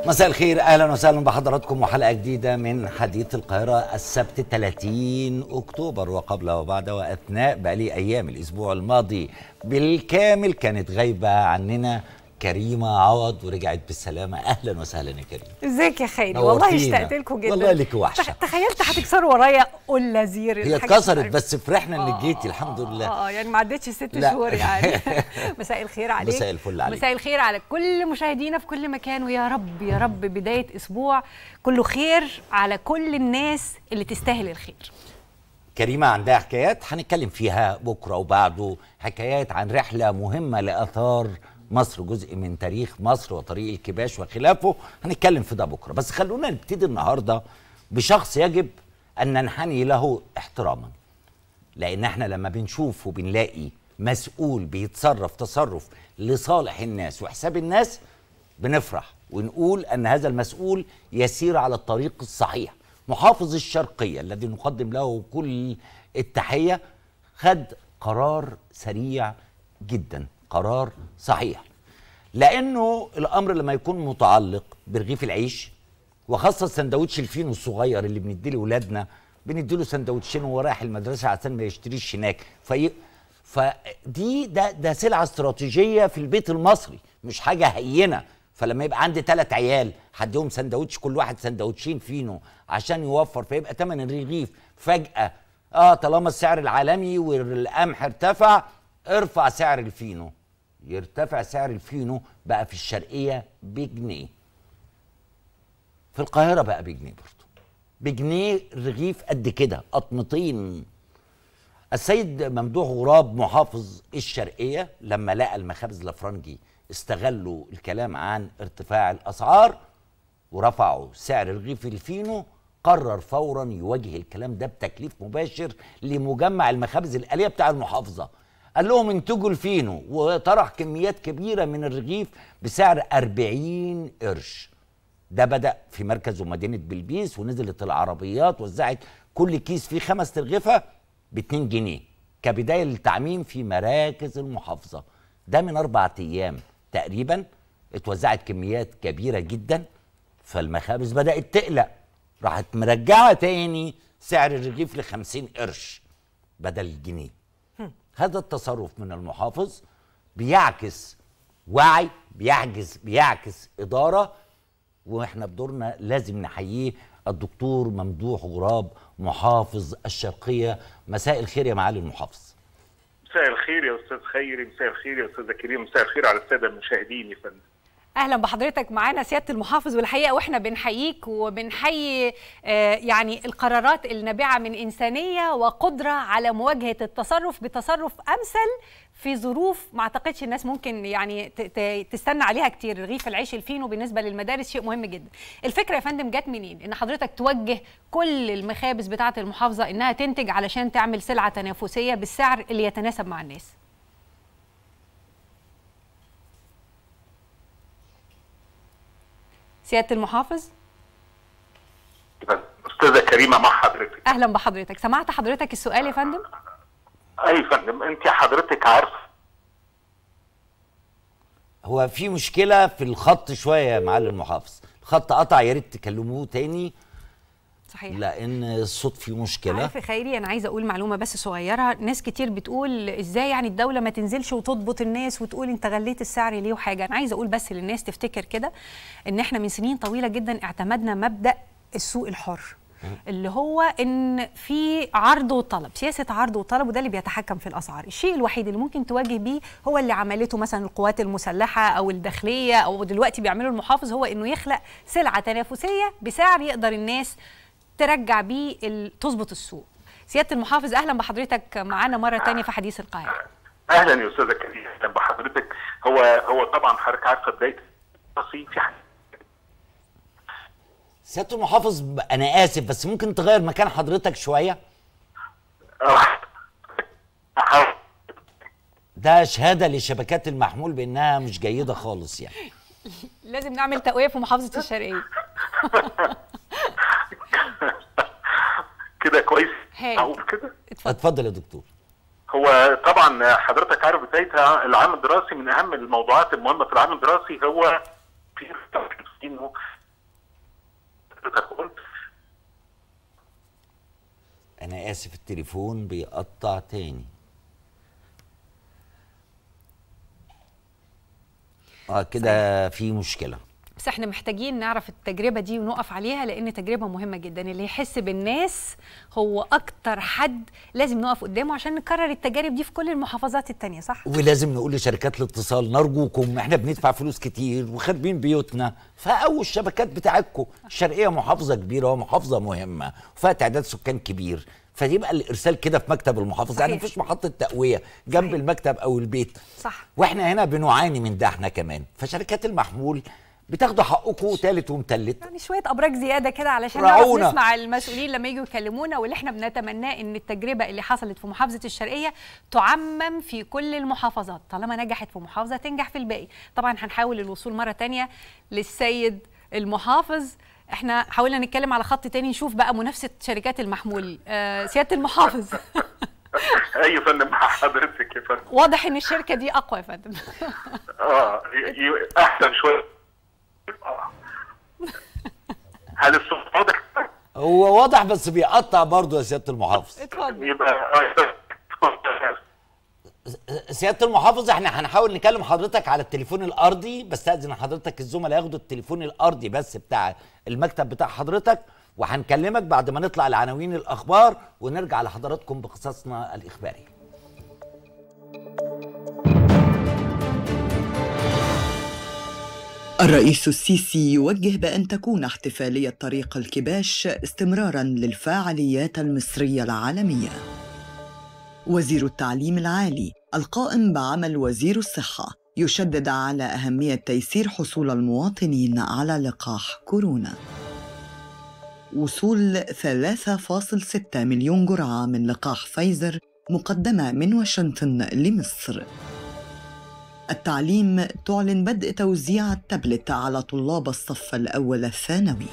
مساء الخير اهلا وسهلا بحضراتكم وحلقه جديده من حديث القاهره السبت 30 اكتوبر وقبل وبعد واثناء بقالي ايام الاسبوع الماضي بالكامل كانت غايبه عننا كريمه عوض ورجعت بالسلامه اهلا وسهلا يا كريم ازيك يا خالي والله نورتينا. اشتقت لكم جدا والله لك وحشة. تخ- تخيلت هتكسروا ورايا قله زير هي الحاجات اتكسرت العارفة. بس فرحنا انك آه، جيتي آه، الحمد آه، لله اه يعني ما عدتش ست لا. شهور يعني مساء الخير عليك مساء الفل عليك. مساء الخير على كل مشاهدينا في كل مكان ويا رب يا رب بدايه اسبوع كله خير على كل الناس اللي تستاهل الخير كريمه عندها حكايات هنتكلم فيها بكره وبعده حكايات عن رحله مهمه لاثار مصر جزء من تاريخ مصر وطريق الكباش وخلافه هنتكلم في ده بكره بس خلونا نبتدي النهارده بشخص يجب ان ننحني له احتراما لان احنا لما بنشوف وبنلاقي مسؤول بيتصرف تصرف لصالح الناس وحساب الناس بنفرح ونقول ان هذا المسؤول يسير على الطريق الصحيح محافظ الشرقيه الذي نقدم له كل التحيه خد قرار سريع جدا قرار صحيح لانه الامر لما يكون متعلق برغيف العيش وخاصه سندوتش الفينو الصغير اللي بنديه لاولادنا بنديله سندوتشين وهو رايح المدرسه عشان ما يشتريش هناك في فدي ده ده سلعه استراتيجيه في البيت المصري مش حاجه هينه فلما يبقى عندي ثلاث عيال هديهم سندوتش كل واحد سندوتشين فينو عشان يوفر فيبقى ثمن الرغيف فجاه اه طالما السعر العالمي والقمح ارتفع ارفع سعر الفينو يرتفع سعر الفينو بقى في الشرقيه بجنيه في القاهره بقى بجنيه برضه بجنيه رغيف قد كده قطمتين السيد ممدوح غراب محافظ الشرقيه لما لقى المخابز الافرنجي استغلوا الكلام عن ارتفاع الاسعار ورفعوا سعر رغيف الفينو قرر فورا يواجه الكلام ده بتكليف مباشر لمجمع المخابز الآلية بتاع المحافظة قال لهم انتجوا الفينو وطرح كميات كبيرة من الرغيف بسعر 40 قرش ده بدأ في مركز ومدينة بلبيس ونزلت العربيات وزعت كل كيس فيه خمس ترغيفة ب 2 جنيه كبداية للتعميم في مراكز المحافظة ده من أربعة أيام تقريبا اتوزعت كميات كبيرة جدا فالمخابز بدأت تقلق راحت مرجعة تاني سعر الرغيف ل 50 قرش بدل الجنيه هذا التصرف من المحافظ بيعكس وعي بيعكس بيعكس إدارة واحنا بدورنا لازم نحييه الدكتور ممدوح غراب محافظ الشرقية مساء الخير يا معالي المحافظ مساء الخير يا استاذ خيري مساء الخير يا استاذه كريم مساء الخير على الساده المشاهدين يا فندم اهلا بحضرتك معانا سياده المحافظ والحقيقه واحنا بنحييك وبنحيي آه، يعني القرارات النابعه من انسانيه وقدره على مواجهه التصرف بتصرف امثل في ظروف ما اعتقدش الناس ممكن يعني ت- ت- تستنى عليها كتير رغيف العيش الفينو بالنسبه للمدارس شيء مهم جدا الفكره يا فندم جت منين ان حضرتك توجه كل المخابز بتاعه المحافظه انها تنتج علشان تعمل سلعه تنافسيه بالسعر اللي يتناسب مع الناس سياده المحافظ استاذه كريمه مع حضرتك اهلا بحضرتك سمعت حضرتك السؤال يا فندم اي يا فندم انت حضرتك عارفه هو في مشكلة في الخط شوية يا معالي المحافظ الخط قطع يا ريت تكلموه تاني صحيح لأن الصوت فيه مشكلة عارف يا خيري انا عايزه اقول معلومه بس صغيره ناس كتير بتقول ازاي يعني الدوله ما تنزلش وتضبط الناس وتقول انت غليت السعر ليه وحاجه انا عايزه اقول بس للناس تفتكر كده ان احنا من سنين طويله جدا اعتمدنا مبدا السوق الحر اللي هو ان في عرض وطلب سياسه عرض وطلب وده اللي بيتحكم في الاسعار الشيء الوحيد اللي ممكن تواجه بيه هو اللي عملته مثلا القوات المسلحه او الداخليه او دلوقتي بيعمله المحافظ هو انه يخلق سلعه تنافسيه بسعر يقدر الناس ترجع بيه ال- تظبط السوق سياده المحافظ اهلا بحضرتك معانا مره تانية في حديث القاهره اهلا يا استاذه كريم اهلا بحضرتك هو هو طبعا حضرتك عارفه بدايه التصنيف في حاجه سيادة المحافظ ب- أنا آسف بس ممكن تغير مكان حضرتك شوية أحاول. ده شهادة لشبكات المحمول بأنها مش جيدة خالص يعني لازم نعمل تقويه في محافظه الشرقيه كده كويس هايل. اقول كده اتفضل اتفضل يا دكتور هو طبعا حضرتك عارف بدايه العام الدراسي من اهم الموضوعات المهمه في العام الدراسي هو في انه انا اسف التليفون بيقطع تاني اه كده في مشكله بس احنا محتاجين نعرف التجربه دي ونقف عليها لان تجربه مهمه جدا اللي يحس بالناس هو اكتر حد لازم نقف قدامه عشان نكرر التجارب دي في كل المحافظات التانية صح ولازم نقول لشركات الاتصال نرجوكم احنا بندفع فلوس كتير وخاربين بيوتنا فقووا الشبكات بتاعتكم الشرقيه محافظه كبيره ومحافظه مهمه وفيها تعداد سكان كبير فيبقى الارسال كده في مكتب المحافظه يعني صحيح. مفيش محطه تقويه جنب صحيح. المكتب او البيت صح واحنا هنا بنعاني من ده احنا كمان فشركات المحمول بتاخدوا حقكم تالت ومتلت يعني شويه ابراج زياده كده علشان نعرف رعونا. نسمع المسؤولين لما يجوا يكلمونا واللي احنا بنتمناه ان التجربه اللي حصلت في محافظه الشرقيه تعمم في كل المحافظات طالما نجحت في محافظه تنجح في الباقي طبعا هنحاول الوصول مره تانية للسيد المحافظ احنا حاولنا نتكلم على خط تاني نشوف بقى منافسه شركات المحمول آه سياده المحافظ ايوه يا فندم مع حضرتك يا فندم واضح ان الشركه دي اقوى يا فندم اه ي- ي- احسن شويه آه. هل الصوت واضح؟ هو واضح بس بيقطع برضه يا سياده المحافظ اتفضل يبقى آه، سياده المحافظ احنا هنحاول نكلم حضرتك على التليفون الارضي بستاذن حضرتك الزملاء ياخدوا التليفون الارضي بس بتاع المكتب بتاع حضرتك وهنكلمك بعد ما نطلع العناوين الاخبار ونرجع لحضراتكم بقصصنا الاخباري الرئيس السيسي يوجه بأن تكون احتفالية طريق الكباش استمرارا للفاعليات المصرية العالمية. وزير التعليم العالي القائم بعمل وزير الصحة يشدد على أهمية تيسير حصول المواطنين على لقاح كورونا. وصول 3.6 مليون جرعة من لقاح فايزر مقدمة من واشنطن لمصر. التعليم تعلن بدء توزيع التابلت على طلاب الصف الأول الثانوي.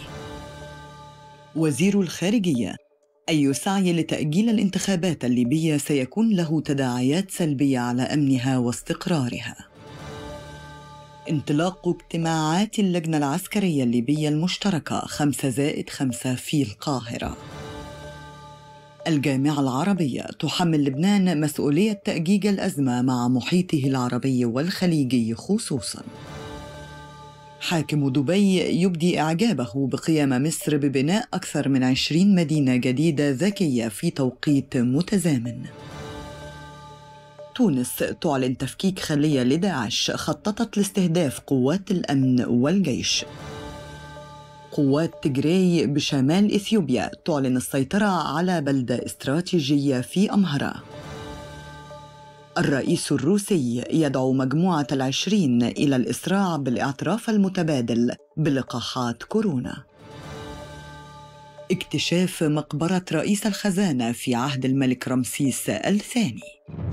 وزير الخارجية أي سعي لتأجيل الانتخابات الليبية سيكون له تداعيات سلبية على أمنها واستقرارها. انطلاق اجتماعات اللجنة العسكرية الليبية المشتركة خمسة زائد خمسة في القاهرة. الجامعة العربية تحمل لبنان مسؤولية تأجيج الأزمة مع محيطه العربي والخليجي خصوصاً. حاكم دبي يبدي إعجابه بقيام مصر ببناء أكثر من عشرين مدينة جديدة ذكية في توقيت متزامن. تونس تعلن تفكيك خلية لداعش خططت لاستهداف قوات الأمن والجيش. قوات تجري بشمال إثيوبيا تعلن السيطرة على بلدة استراتيجية في أمهرة الرئيس الروسي يدعو مجموعة العشرين إلى الإسراع بالاعتراف المتبادل بلقاحات كورونا اكتشاف مقبرة رئيس الخزانة في عهد الملك رمسيس الثاني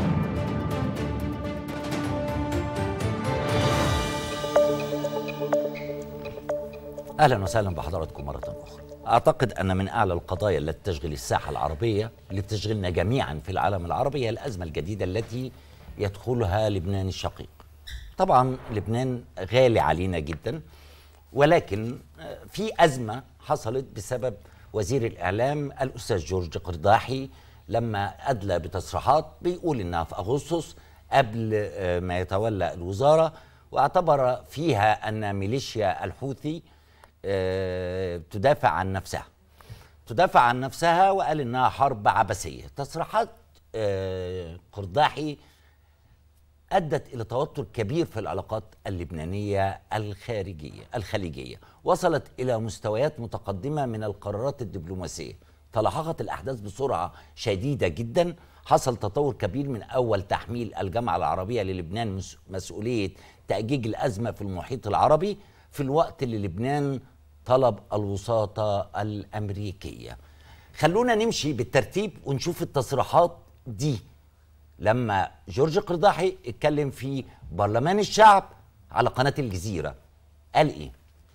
اهلا وسهلا بحضراتكم مره اخرى اعتقد ان من اعلى القضايا التي تشغل الساحه العربيه اللي تشغلنا جميعا في العالم العربي هي الازمه الجديده التي يدخلها لبنان الشقيق طبعا لبنان غالي علينا جدا ولكن في ازمه حصلت بسبب وزير الاعلام الاستاذ جورج قرداحي لما ادلى بتصريحات بيقول انها في اغسطس قبل ما يتولى الوزاره واعتبر فيها ان ميليشيا الحوثي آه، تدافع عن نفسها تدافع عن نفسها وقال انها حرب عبثيه تصريحات آه، قرداحي ادت الى توتر كبير في العلاقات اللبنانيه الخارجيه الخليجيه وصلت الى مستويات متقدمه من القرارات الدبلوماسيه تلاحقت الاحداث بسرعه شديده جدا حصل تطور كبير من اول تحميل الجامعه العربيه للبنان مس- مسؤوليه تاجيج الازمه في المحيط العربي في الوقت اللي لبنان طلب الوساطه الامريكيه خلونا نمشي بالترتيب ونشوف التصريحات دي لما جورج قرداحي اتكلم في برلمان الشعب على قناه الجزيره قال ايه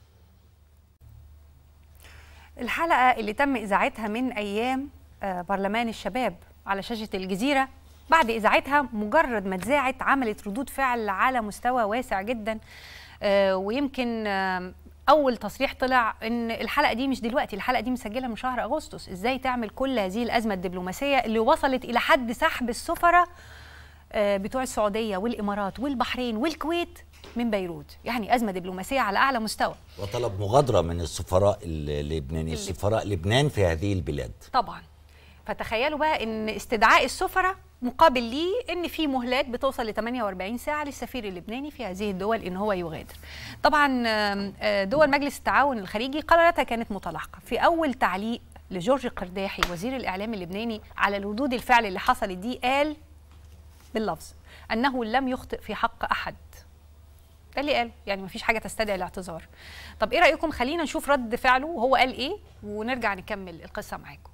الحلقة اللي تم إذاعتها من أيام آه، برلمان الشباب على شاشة الجزيرة بعد إذاعتها مجرد ما اتذاعت عملت ردود فعل على مستوى واسع جدا آه، ويمكن آه، اول تصريح طلع ان الحلقه دي مش دلوقتي الحلقه دي مسجله من شهر اغسطس ازاي تعمل كل هذه الازمه الدبلوماسيه اللي وصلت الى حد سحب السفراء آه، بتوع السعوديه والامارات والبحرين والكويت من بيروت يعني ازمه دبلوماسيه على اعلى مستوى وطلب مغادرة من السفراء اللبناني سفراء لبنان في هذه البلاد طبعا فتخيلوا بقى ان استدعاء السفراء مقابل ليه ان في مهلات بتوصل ل 48 ساعه للسفير اللبناني في هذه الدول ان هو يغادر. طبعا آم، آه، دول مجلس التعاون الخليجي قراراتها كانت متلاحقه، في اول تعليق لجورج قرداحي وزير الاعلام اللبناني على ردود الفعل اللي حصلت دي قال باللفظ انه لم يخطئ في حق احد. ده اللي قال يعني مفيش حاجه تستدعي الاعتذار. طب ايه رايكم خلينا نشوف رد فعله وهو قال ايه ونرجع نكمل القصه معاكم.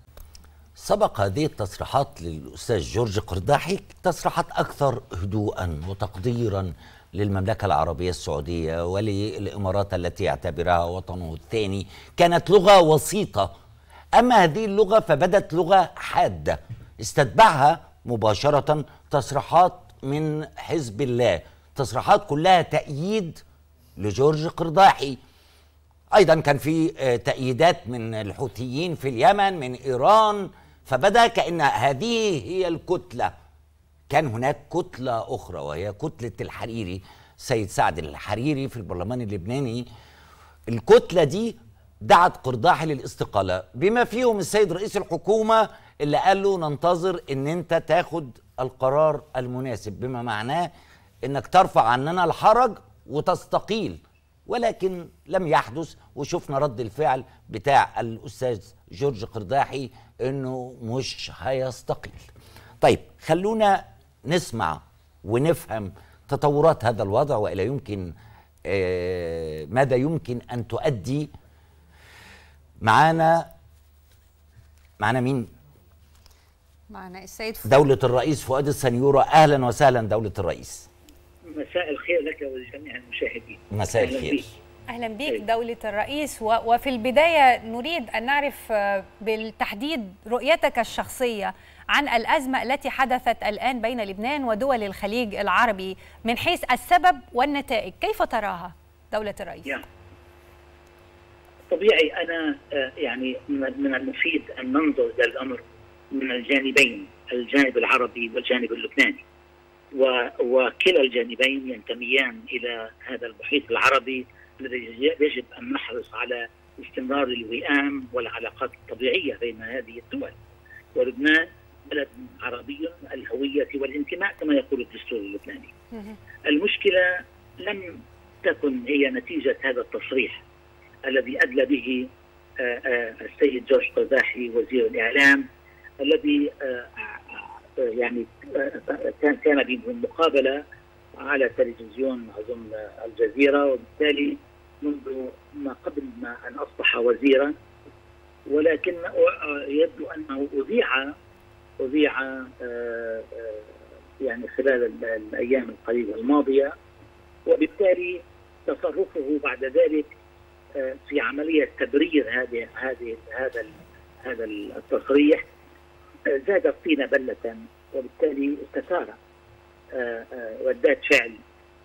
سبق هذه التصريحات للأستاذ جورج قرداحي تصريحات أكثر هدوءا وتقديرا للمملكة العربية السعودية وللإمارات التي يعتبرها وطنه الثاني كانت لغة وسيطة أما هذه اللغة فبدت لغة حادة استتبعها مباشرة تصريحات من حزب الله تصريحات كلها تأييد لجورج قرداحي ايضا كان في آه، تأييدات من الحوثيين في اليمن من ايران فبدا كان هذه هي الكتله كان هناك كتله اخرى وهي كتله الحريري سيد سعد الحريري في البرلمان اللبناني الكتله دي دعت قرداحي للاستقاله بما فيهم السيد رئيس الحكومه اللي قال له ننتظر ان انت تاخد القرار المناسب بما معناه انك ترفع عننا الحرج وتستقيل ولكن لم يحدث وشفنا رد الفعل بتاع الاستاذ جورج قرداحي انه مش هيستقيل طيب خلونا نسمع ونفهم تطورات هذا الوضع والى يمكن آه ماذا يمكن ان تؤدي معانا معانا مين معنا السيد ف... دولة الرئيس فؤاد السنيورة أهلا وسهلا دولة الرئيس مساء الخير لك ولجميع المشاهدين مساء أهلاً الخير بك. اهلا بيك دولة الرئيس و... وفي البداية نريد ان نعرف آه، بالتحديد رؤيتك الشخصية عن الازمة التي حدثت الان بين لبنان ودول الخليج العربي من حيث السبب والنتائج كيف تراها دولة الرئيس؟ يا. طبيعي انا آه، يعني من من المفيد ان ننظر الى الامر من الجانبين الجانب العربي والجانب اللبناني و- وكلا الجانبين ينتميان الى هذا المحيط العربي الذي يجب ان نحرص على استمرار الوئام والعلاقات الطبيعيه بين هذه الدول ولبنان بلد عربي الهويه والانتماء كما يقول الدستور اللبناني مهم. المشكله لم تكن هي نتيجه هذا التصريح الذي ادلى به آه، آه، السيد جورج قرداحي وزير الاعلام الذي آه، آه، يعني آه، كان كان بمقابله على تلفزيون اظن آه، الجزيره وبالتالي منذ ما قبل ما ان اصبح وزيرا ولكن آه، يبدو انه اذيع اذيع آه، آه، يعني خلال ال- الايام القليله الماضيه وبالتالي تصرفه بعد ذلك آه، في عمليه تبرير هذه هذه هذا ال- هذا التصريح آه، زاد الطين بله وبالتالي استثار آه، آه، ردات فعل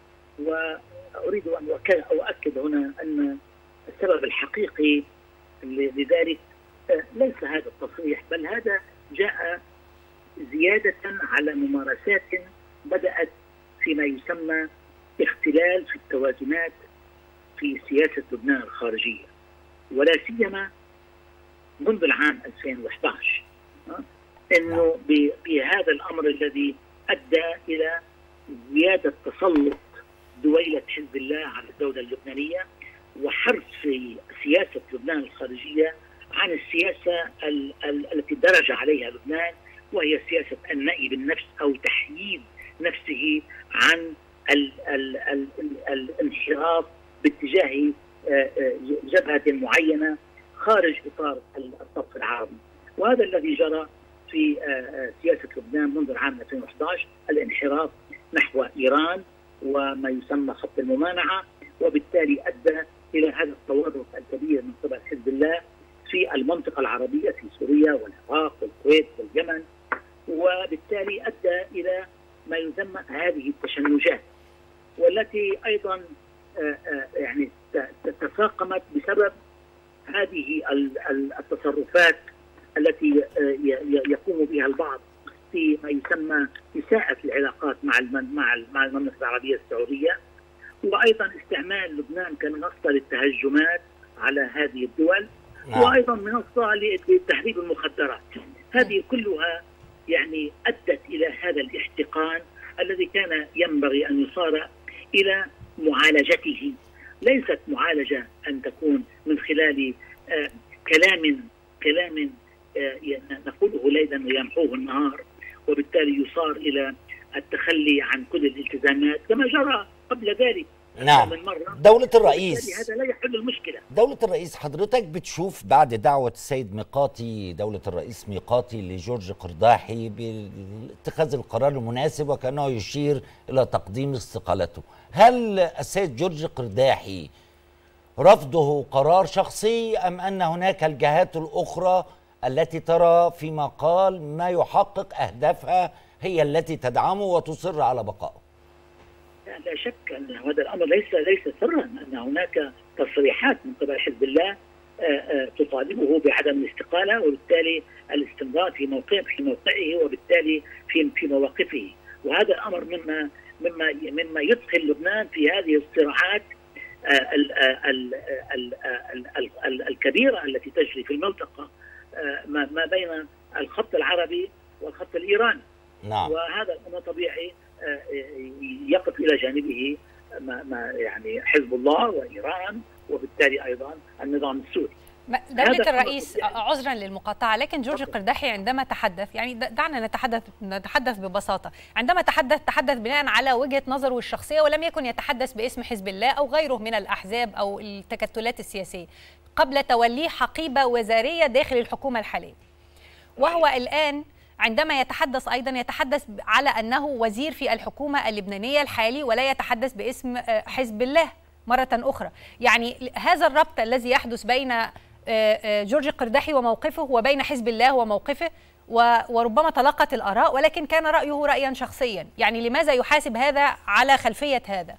واريد ان أك- اؤكد هنا ان السبب الحقيقي ل- لذلك آه، ليس هذا التصريح بل هذا جاء زياده على ممارسات بدات فيما يسمى اختلال في التوازنات في سياسه لبنان الخارجيه ولا سيما منذ العام 2011 آه، انه ب- بهذا الامر الذي ادى الى زياده تسلط دويله حزب الله على الدوله اللبنانيه وحرص في سياسه لبنان الخارجيه عن السياسه ال- ال- التي درج عليها لبنان وهي سياسه النأي بالنفس او تحييد نفسه عن ال ال ال ال الانحراف باتجاه آه، آه، جبهه معينه خارج اطار الصف العربي وهذا الذي جرى في آه، آه، سياسه لبنان منذ العام 2011 الانحراف نحو ايران وما يسمى خط الممانعه وبالتالي ادى الى هذا التورط الكبير من قبل حزب الله في المنطقه العربيه في سوريا والعراق والكويت واليمن وبالتالي ادى الى ما يسمى هذه التشنجات والتي ايضا آه، آه، يعني ت- ت- تفاقمت بسبب هذه ال- ال- التصرفات التي آه، ي- ي- يقوم بها البعض في ما يسمى إساءة العلاقات مع الم- مع ال- مع المملكة العربية السعودية وايضا استعمال لبنان كمنصه للتهجمات على هذه الدول نعم. وايضا منصه لتهريب المخدرات هذه كلها يعني ادت الى هذا الاحتقان الذي كان ينبغي ان يصار الى معالجته ليست معالجه ان تكون من خلال آه، كلام كلام آه، ي- نقوله ليلا ويمحوه النهار وبالتالي يصار الى التخلي عن كل الالتزامات كما جرى قبل ذلك نعم من مرة دولة وبالتالي الرئيس هذا لا يحل المشكلة دولة الرئيس حضرتك بتشوف بعد دعوة السيد ميقاتي دولة الرئيس ميقاتي لجورج قرداحي باتخاذ القرار المناسب وكأنه يشير إلى تقديم استقالته هل السيد جورج قرداحي رفضه قرار شخصي أم أن هناك الجهات الأخرى التي ترى فيما قال ما يحقق أهدافها هي التي تدعمه وتصر على بقائه لا شك أن هذا الأمر ليس ليس سرا أن هناك تصريحات من قبل حزب الله آه، آه، تطالبه بعدم الاستقالة وبالتالي الاستمرار في موقعه في موقعه وبالتالي في في مواقفه وهذا الأمر مما مما مما يدخل لبنان في هذه الصراعات آه، ال- آه، ال- آه، ال- آه، ال- ال- ال- الكبيرة التي تجري في المنطقة آه، ما ما بين الخط العربي والخط الإيراني نعم وهذا الامر طبيعي آه، يقف الى جانبه ما ما يعني حزب الله وايران وبالتالي ايضا النظام السوري. ما- هذا دولة الأمر الرئيس طبيعي. عذرا للمقاطعة لكن جورج القرداحي عندما تحدث يعني د- دعنا نتحدث نتحدث ببساطة عندما تحدث تحدث بناء على وجهة نظره الشخصية ولم يكن يتحدث باسم حزب الله أو غيره من الأحزاب أو التكتلات السياسية قبل توليه حقيبة وزارية داخل الحكومة الحالية وهو الآن عندما يتحدث أيضا يتحدث على أنه وزير في الحكومة اللبنانية الحالي ولا يتحدث باسم آه، حزب الله مرة أخرى يعني هذا الربط الذي يحدث بين آه، آه، جورج القرداحي وموقفه وبين حزب الله وموقفه و- وربما تلقت الآراء ولكن كان رأيه رأيا شخصيا يعني لماذا يحاسب هذا على خلفية هذا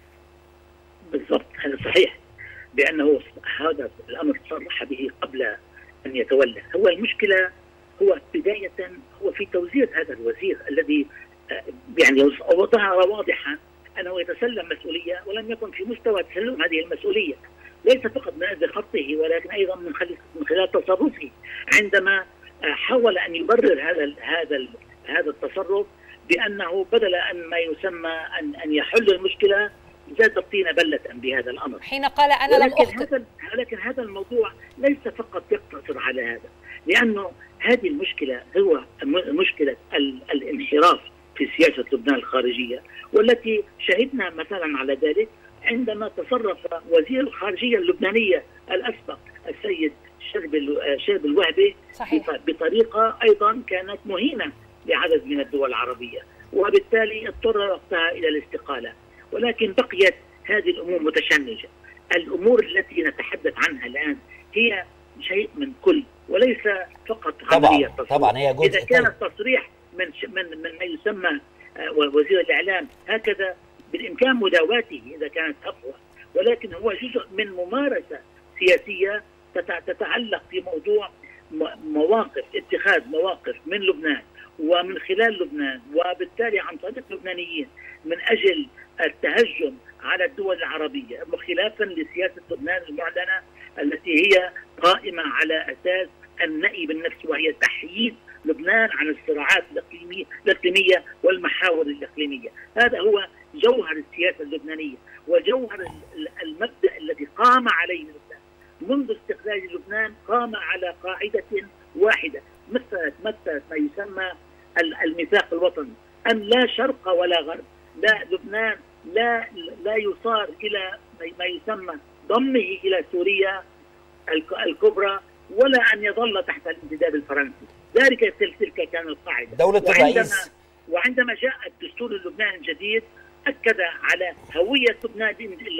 بالضبط هذا صحيح بانه هذا الامر صرح به قبل ان يتولى، هو المشكله هو بدايه هو في توزيع هذا الوزير الذي آه، يعني وظهر واضحا انه يتسلم مسؤوليه ولم يكن في مستوى تسلم هذه المسؤوليه ليس فقط من اجل خطه ولكن ايضا من خلال من خلال تصرفه عندما آه، حاول ان يبرر هذا ال- هذا ال- هذا التصرف بانه بدل ان ما يسمى ان ان يحل المشكله زاد الطين بله بهذا الامر حين قال أنا لم ولكن أخطئ هذا ولكن هذا الموضوع ليس فقط يقتصر على هذا لانه هذه المشكله هو م- مشكله ال- الانحراف في سياسه لبنان الخارجيه والتي شهدنا مثلا على ذلك عندما تصرف وزير الخارجيه اللبنانيه الاسبق السيد شرب ال- شرب الوهبي صحيح بط- بطريقه ايضا كانت مهينه لعدد من الدول العربية وبالتالي اضطر وقتها الى الاستقاله ولكن بقيت هذه الامور متشنجه الامور التي نتحدث عنها الان هي شيء من كل وليس فقط طبعاً، عمليه تصريح. طبعاً هي جزء اذا كان التصريح من ش- من من ما يسمى آه، وزير الاعلام هكذا بالامكان مداواته اذا كانت اقوى ولكن هو جزء من ممارسه سياسيه تتع- تتعلق في موضوع م- مواقف اتخاذ مواقف من لبنان ومن خلال لبنان وبالتالي عن طريق اللبنانيين من اجل التهجم على الدول العربيه خلافا لسياسه لبنان المعلنه التي هي قائمه على اساس النأي بالنفس وهي تحييد لبنان عن الصراعات الاقليميه الاقليميه والمحاور الاقليميه، هذا هو جوهر السياسه اللبنانيه وجوهر ال- المبدا الذي قام عليه لبنان منذ استقلال لبنان قام على قاعده واحده مثلت مثلت ما يسمى ال- الميثاق الوطني ان لا شرق ولا غرب لا لبنان لا لا يصار الى ما يسمى ضمه الى سوريا الك- الكبرى ولا ان يظل تحت الانتداب الفرنسي ذلك تلك تلك كان القاعده دولة وعندما الرئيس وعندما جاء الدستور اللبناني الجديد اكد على هويه لبنان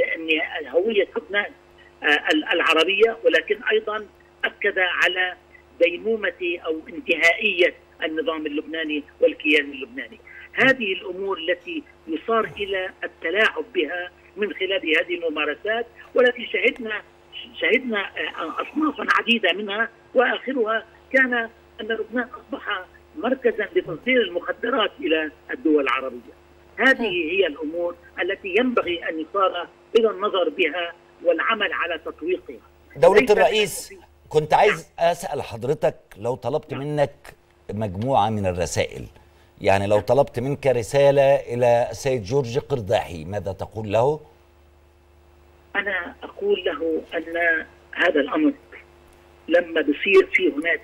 إن هويه لبنان آه، العربيه ولكن ايضا اكد على ديمومه او انتهائيه النظام اللبناني والكيان اللبناني. هذه الامور التي يصار الى التلاعب بها من خلال هذه الممارسات والتي شهدنا شهدنا اصنافا عديده منها واخرها كان ان لبنان اصبح مركزا لتصدير المخدرات الى الدول العربيه. هذه هي الامور التي ينبغي ان يصار الى النظر بها والعمل على تطويقها. دولة ليس- الرئيس كنت عايز أسأل حضرتك لو طلبت منك مجموعة من الرسائل يعني لو طلبت منك رسالة إلى السيد جورج قرداحي ماذا تقول له؟ انا اقول له ان هذا الامر لما بصير في هناك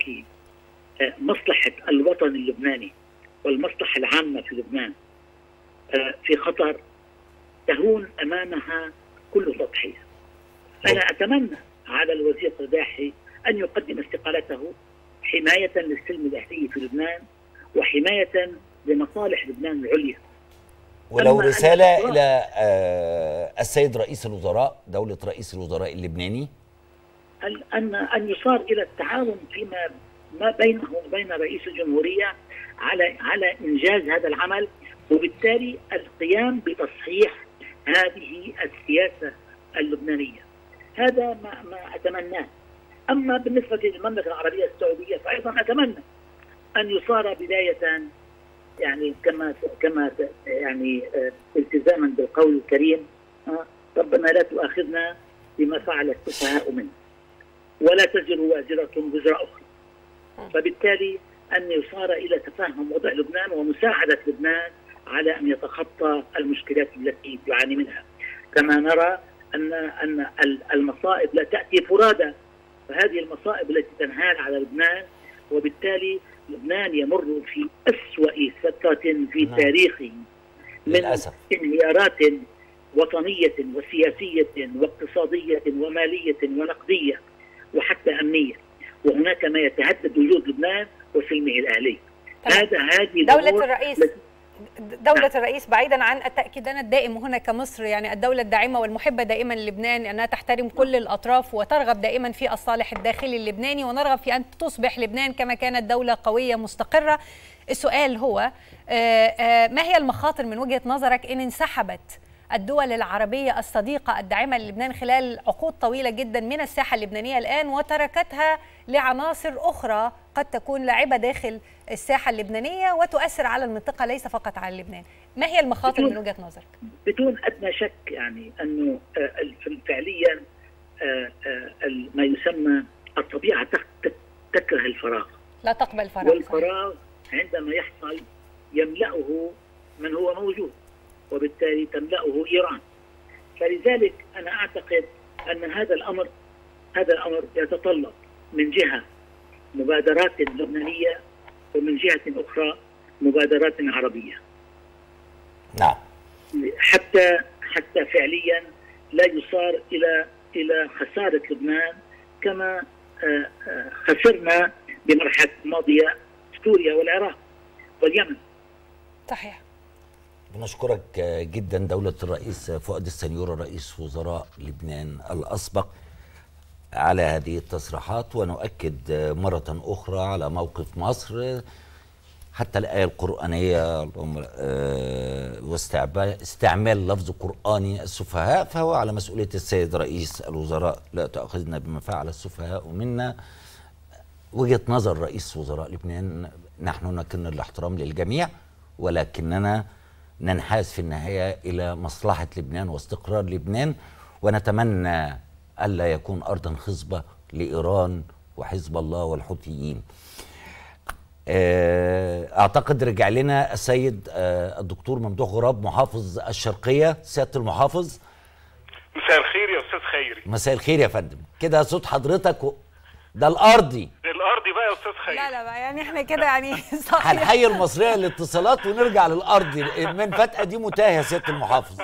آه، مصلحه الوطن اللبناني والمصلحه العامه في لبنان آه، في خطر تهون امامها كل تضحيه. انا اتمنى على الوزير قرداحي ان يقدم استقالته حمايه للسلم الاهلي في لبنان وحمايه لمصالح لبنان العليا. ولو أما أن رسالة الوزراء- إلى آه، السيد رئيس الوزراء دولة رئيس الوزراء اللبناني ال- ان ان يصار الى التعاون فيما ما بينه وبين رئيس الجمهوريه على على انجاز هذا العمل وبالتالي القيام بتصحيح هذه السياسه اللبنانيه. هذا ما ما اتمناه. اما بالنسبه للمملكه العربيه السعوديه فايضا اتمنى ان يصار بدايه يعني كما كما يعني آه، التزاما بالقول الكريم آه، ربنا لا تؤاخذنا بما فعل السفهاء منا ولا تزر وازرة وزر أخرى فبالتالي أن يصار إلى تفهم وضع لبنان ومساعدة لبنان على أن يتخطى المشكلات التي يعاني منها كما نرى أن أن ال- المصائب لا تأتي فرادى فهذه المصائب التي تنهال على لبنان وبالتالي لبنان يمر في أسوأ فترة في نعم. تاريخه من للأسف. انهيارات وطنية وسياسية واقتصادية ومالية ونقدية وحتى أمنية وهناك ما يتهدد وجود لبنان وسلمه الأهلي تمام. هذا هذه دولة الأمور الرئيس التي- دولة الرئيس بعيدا عن التأكيدنا الدائم هنا كمصر يعني الدولة الداعمة والمحبة دائما للبنان أنها تحترم كل الأطراف وترغب دائما في الصالح الداخلي اللبناني ونرغب في أن تصبح لبنان كما كانت دولة قوية مستقرة السؤال هو آه، آه، ما هي المخاطر من وجهة نظرك إن انسحبت الدول العربية الصديقة الداعمة للبنان خلال عقود طويلة جدا من الساحة اللبنانية الآن وتركتها لعناصر أخرى قد تكون لاعبة داخل الساحة اللبنانية وتؤثر على المنطقة ليس فقط على لبنان ما هي المخاطر من وجهة نظرك؟ بدون أدنى شك يعني أنه آه، الف- فعليا آه، آه، ال- ما يسمى الطبيعة تك- تك- تكره الفراغ لا تقبل فراغ والفراغ عندما يحصل يملأه من هو موجود وبالتالي تملأه إيران فلذلك أنا أعتقد أن هذا الأمر هذا الأمر يتطلب من جهة مبادرات لبنانية ومن جهة أخرى مبادرات عربية نعم حتى حتى فعليا لا يصار الى الى خساره لبنان كما آه، آه، خسرنا بمرحله الماضيه سوريا والعراق واليمن صحيح بنشكرك جدا دولة الرئيس فؤاد السنيور رئيس وزراء لبنان الأسبق على هذه التصريحات ونؤكد مرة أخرى على موقف مصر حتى الآية القرآنية اللهم- آه، واستعمال استعمال لفظ قرآني السفهاء فهو على مسؤولية السيد رئيس الوزراء لا تأخذنا بما فعل السفهاء منا وجهة نظر رئيس وزراء لبنان نحن نكن الاحترام للجميع ولكننا ننحاز في النهاية إلى مصلحة لبنان واستقرار لبنان ونتمنى ألا يكون أرضا خصبة لإيران وحزب الله والحوثيين آه، أعتقد رجع لنا السيد آه، الدكتور ممدوح غراب محافظ الشرقية سيادة المحافظ مساء الخير يا استاذ خيري مساء الخير يا فندم كده صوت حضرتك و... ده الأرضي الارضي بقى يا استاذ خيري لا لا بقى يعني احنا كده يعني صحيح هنحيي المصريه للاتصالات ونرجع للارض من فتقه دي متاهه يا سياده المحافظ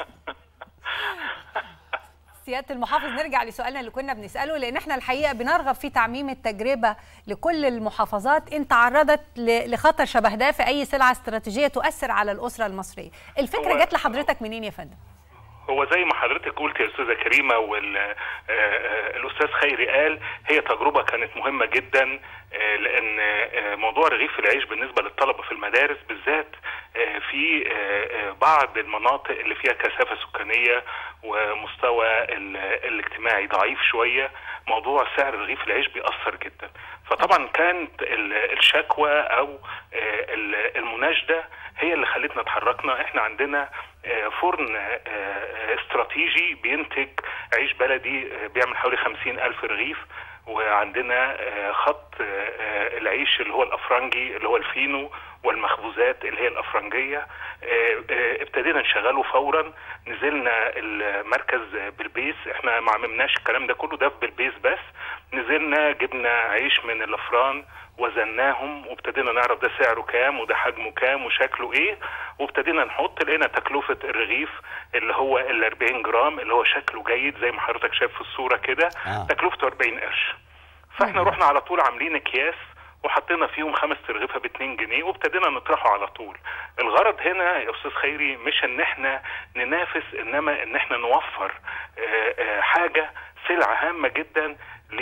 سياده المحافظ نرجع لسؤالنا اللي كنا بنساله لان احنا الحقيقه بنرغب في تعميم التجربه لكل المحافظات ان تعرضت ل- لخطر شبه ده في اي سلعه استراتيجيه تؤثر على الاسره المصريه الفكره هو- جت لحضرتك منين يا فندم هو زي ما حضرتك قلت يا استاذه كريمه والاستاذ خيري قال هي تجربه كانت مهمه جدا آه، لان آه، موضوع رغيف العيش بالنسبه للطلبه في المدارس بالذات آه، في آه، آه، بعض المناطق اللي فيها كثافه سكانيه ومستوى ال- الاجتماعي ضعيف شويه موضوع سعر رغيف العيش بيأثر جدا فطبعا كانت ال- الشكوى او آه، ال- المناشده هي اللي خلتنا اتحركنا احنا عندنا آه، فرن آه، آه، استراتيجي بينتج عيش بلدي آه، بيعمل حوالي خمسين ألف رغيف وعندنا آه، خط آه، آه، العيش اللي هو الأفرنجي اللي هو الفينو والمخبوزات اللي هي الأفرنجية آه، آه، ابتدينا نشغله فورا نزلنا المركز بالبيس احنا ما عملناش الكلام ده كله ده في بالبيس بس نزلنا جبنا عيش من الافران وزناهم وابتدينا نعرف ده سعره كام وده حجمه كام وشكله ايه وابتدينا نحط لقينا تكلفة الرغيف اللي هو ال 40 جرام اللي هو شكله جيد زي ما حضرتك شايف في الصورة كده آه. تكلفته 40 قرش فاحنا رحنا على طول عاملين اكياس وحطينا فيهم خمس ترغيفه ب 2 جنيه وابتدينا نطرحه على طول. الغرض هنا يا استاذ خيري مش ان احنا ننافس انما ان احنا نوفر آه، آه، حاجه سلعه هامه جدا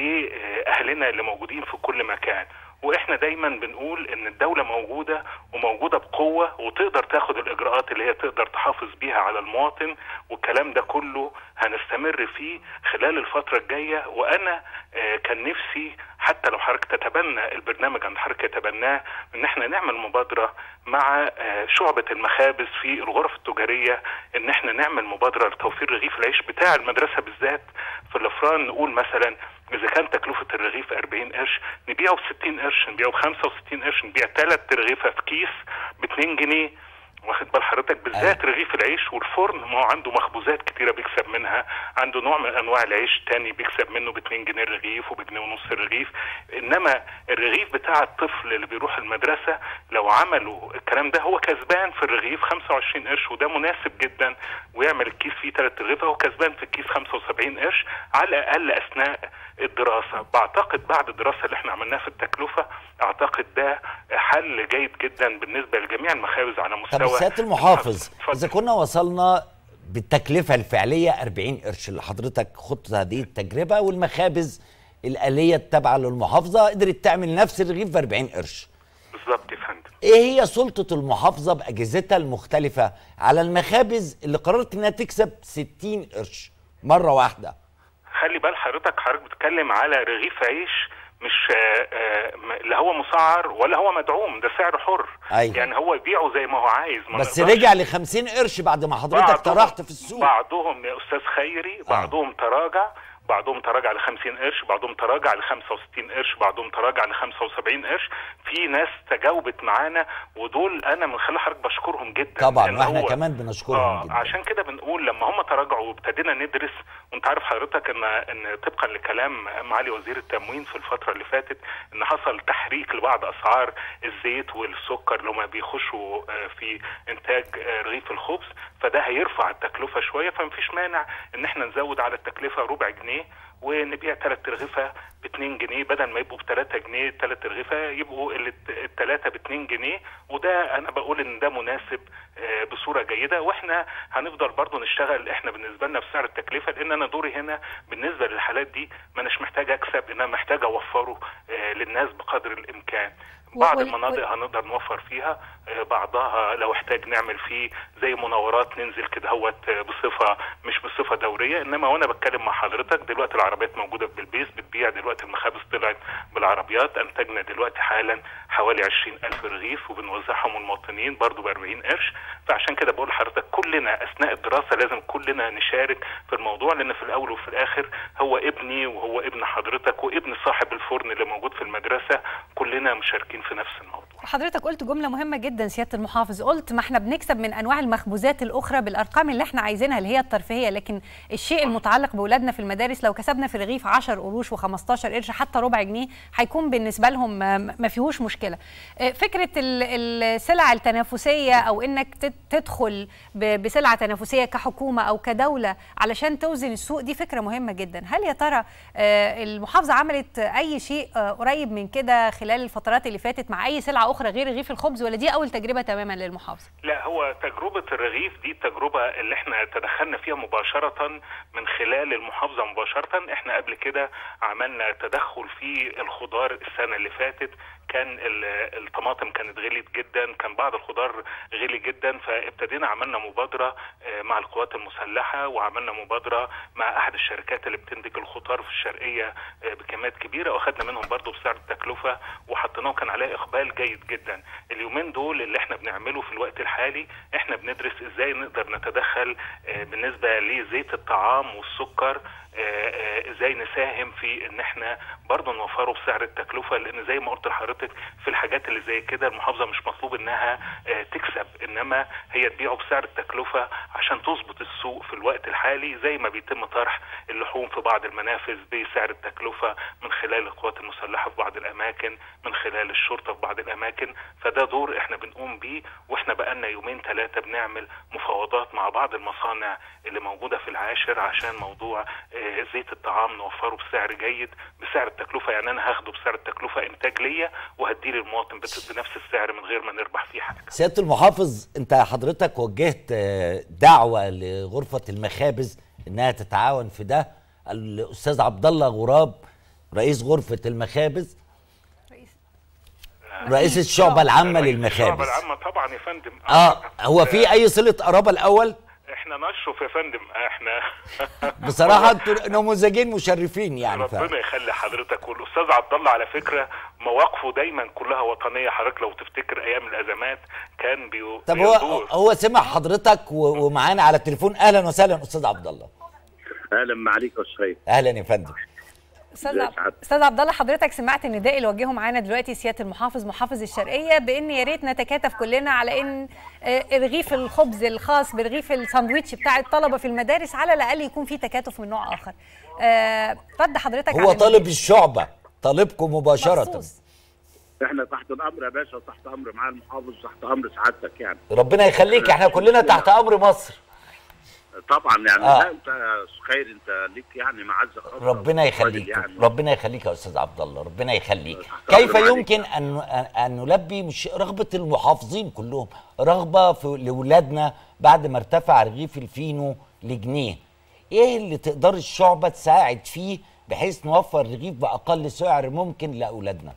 لاهلنا اللي موجودين في كل مكان. واحنا دايما بنقول ان الدوله موجوده وموجوده بقوه وتقدر تاخد الاجراءات اللي هي تقدر تحافظ بيها على المواطن والكلام ده كله هنستمر فيه خلال الفتره الجايه وانا آه، كان نفسي حتى لو حضرتك تتبنى البرنامج عند حضرتك يتبناه ان احنا نعمل مبادره مع آه، شعبه المخابز في الغرف التجاريه ان احنا نعمل مبادره لتوفير رغيف العيش بتاع المدرسه بالذات في الافران نقول مثلا اذا كان تكلفه الرغيف 40 قرش نبيعه ب 60 قرش نبيعه ب 65 قرش نبيع ثلاث رغيفه في كيس ب 2 جنيه واخد بال حضرتك بالذات رغيف العيش والفرن ما هو عنده مخبوزات كتيره بيكسب منها عنده نوع من انواع العيش تاني بيكسب منه ب 2 جنيه الرغيف وبجنيه ونص الرغيف انما الرغيف بتاع الطفل اللي بيروح المدرسه لو عملوا الكلام ده هو كسبان في الرغيف 25 قرش وده مناسب جدا ويعمل الكيس فيه ثلاث رغيفه هو كسبان في الكيس 75 قرش على الاقل اثناء الدراسه بعتقد بعد الدراسه اللي احنا عملناها في التكلفه اعتقد ده حل جيد جدا بالنسبه لجميع المخابز على طب مستوى سياده المحافظ اتفضل. اذا كنا وصلنا بالتكلفه الفعليه 40 قرش اللي حضرتك خضت هذه التجربه والمخابز الآلية التابعة للمحافظة قدرت تعمل نفس الرغيف ب 40 قرش بالظبط يا فندم ايه هي سلطة المحافظة بأجهزتها المختلفة على المخابز اللي قررت انها تكسب 60 قرش مرة واحدة خلي بال حضرتك حضرتك بتتكلم على رغيف عيش مش آه، آه، م- لا هو مسعر ولا هو مدعوم ده سعر حر أيوة. يعني هو يبيعه زي ما هو عايز ما بس نقدرش- رجع ل 50 قرش بعد ما حضرتك بعضهم- طرحت في السوق بعضهم يا استاذ خيري بعضهم تراجع بعضهم تراجع ل 50 قرش بعضهم تراجع ل 65 قرش بعضهم تراجع ل 75 قرش في ناس تجاوبت معانا ودول انا من خلال حضرتك بشكرهم جدا طبعا لأن واحنا هو- كمان بنشكرهم آه جدا عشان كده بنقول لما هم تراجعوا وابتدينا ندرس وانت عارف حضرتك ان ان طبقا لكلام معالي وزير التموين في الفتره اللي فاتت ان حصل تحريك لبعض اسعار الزيت والسكر اللي هم بيخشوا آه، في انتاج آه، رغيف الخبز فده هيرفع التكلفه شويه فمفيش مانع ان احنا نزود على التكلفه ربع جنيه ونبيع ثلاث رغيفه ب 2 جنيه بدل ما يبقوا ب 3 جنيه ثلاث رغيفه يبقوا الثلاثه ب 2 جنيه وده انا بقول ان ده مناسب آه، بصوره جيده واحنا هنفضل برضو نشتغل احنا بالنسبه لنا بسعر التكلفه لان انا دوري هنا بالنسبه للحالات دي ما اناش محتاج اكسب انا محتاج اوفره آه، للناس بقدر الامكان بعض وال- المناطق هنقدر نوفر فيها آه، بعضها لو احتاج نعمل فيه زي مناورات ننزل كده هوت آه، بصفه مش بصفه دوريه انما وانا بتكلم مع حضرتك دلوقتي العربيات موجوده في بالبيس بتبيع دلوقتي المخابز طلعت بالعربيات انتجنا دلوقتي حالا حوالي 20 الف رغيف وبنوزعهم للمواطنين برضو ب 40 قرش فعشان كده بقول لحضرتك كلنا اثناء الدراسه لازم كلنا نشارك في الموضوع لان في الاول وفي الاخر هو ابني وهو ابن حضرتك وابن صاحب الفرن اللي موجود في المدرسه كلنا مشاركين في نفس الموضوع حضرتك قلت جملة مهمة جدا سيادة المحافظ قلت ما احنا بنكسب من أنواع المخبوزات الأخرى بالأرقام اللي احنا عايزينها اللي هي الترفيهية لكن الشيء المتعلق بأولادنا في المدارس لو كسبنا في رغيف 10 قروش و15 قرش حتى ربع جنيه هيكون بالنسبة لهم ما- ما فيهوش مشكلة آه، فكرة ال- السلع التنافسية أو إنك تت- تدخل ب- بسلعة تنافسية كحكومة أو كدولة علشان توزن السوق دي فكرة مهمة جدا هل يا ترى آه، المحافظة عملت أي شيء آه، قريب من كده خلال الفترات اللي فاتت مع أي سلعة أخرى غير رغيف الخبز ولا دي أول تجربة تماما للمحافظة؟ لا هو تجربة الرغيف دي التجربة اللي احنا تدخلنا فيها مباشرة من خلال المحافظة مباشرة احنا قبل كده عملنا تدخل في الخضار السنة اللي فاتت كان ال- الطماطم كانت غليت جدا كان بعض الخضار غلي جدا فابتدينا عملنا مبادره آه، مع القوات المسلحه وعملنا مبادره مع احد الشركات اللي بتنتج الخضار في الشرقيه آه، بكميات كبيره واخدنا منهم برضو بسعر التكلفه وحطيناه وكان عليه اقبال جيد جدا اليومين دول اللي احنا بنعمله في الوقت الحالي احنا بندرس ازاي نقدر نتدخل آه، بالنسبه لزيت الطعام والسكر آه، آه، ازاي نساهم في ان احنا برضه نوفره بسعر التكلفه لان زي ما قلت لحضرتك في الحاجات اللي زي كده المحافظه مش مطلوب انها آه، تكسب انما هي تبيعه بسعر التكلفه عشان تظبط السوق في الوقت الحالي زي ما بيتم طرح اللحوم في بعض المنافذ بسعر التكلفه من خلال القوات المسلحه في بعض الاماكن من خلال الشرطه في بعض الاماكن فده دور احنا بنقوم بيه واحنا بقالنا يومين ثلاثه بنعمل مفاوضات مع بعض المصانع اللي موجوده في العاشر عشان موضوع آه، زيت الطعام نوفره بسعر جيد بسعر التكلفه يعني انا هاخده بسعر التكلفه انتاج ليا وهديه للمواطن بت- بنفس السعر من غير ما نربح فيه حاجه سياده المحافظ انت حضرتك وجهت آه، دعوه لغرفه المخابز انها تتعاون في ده الاستاذ عبد الله غراب رئيس غرفه المخابز رئيس الشعبه العامه الشعب للمخابز العامه طبعا يا فندم اه هو في اي صله قرابه الاول احنا نشرف يا فندم احنا بصراحه انتوا نموذجين مشرفين يعني ف... ربنا يخلي حضرتك والاستاذ عبد الله على فكره مواقفه دايما كلها وطنيه حضرتك لو تفتكر ايام الازمات كان بيو طب هو بيدور. هو سمع حضرتك و- ومعانا على التليفون اهلا وسهلا استاذ عبد الله اهلا معاليك يا استاذ اهلا يا فندم استاذ يا عب- سعادة. استاذ عبد الله حضرتك سمعت النداء اللي وجهه معانا دلوقتي سياده المحافظ محافظ الشرقيه بان يا ريت نتكاتف كلنا على ان آه، رغيف الخبز الخاص برغيف الساندويتش بتاع الطلبه في المدارس على الاقل يكون في تكاتف من نوع اخر آه، رد حضرتك هو على طالب الشعبه طالبكم مباشره مخصوص. احنا تحت الامر يا باشا تحت امر مع المحافظ تحت امر سعادتك يعني ربنا يخليك احنا كلنا تحت امر مصر طبعا يعني آه. لا انت يا أستاذ خير انت ليك يعني معزه خاصه ربنا راجل يخليك يعني ربنا يخليك يا استاذ عبد الله ربنا يخليك تحت كيف أمر يمكن ان ان نلبي مش رغبه المحافظين كلهم رغبه في لاولادنا بعد ما ارتفع رغيف الفينو لجنيه ايه اللي تقدر الشعبه تساعد فيه بحيث نوفر رغيف باقل سعر ممكن لاولادنا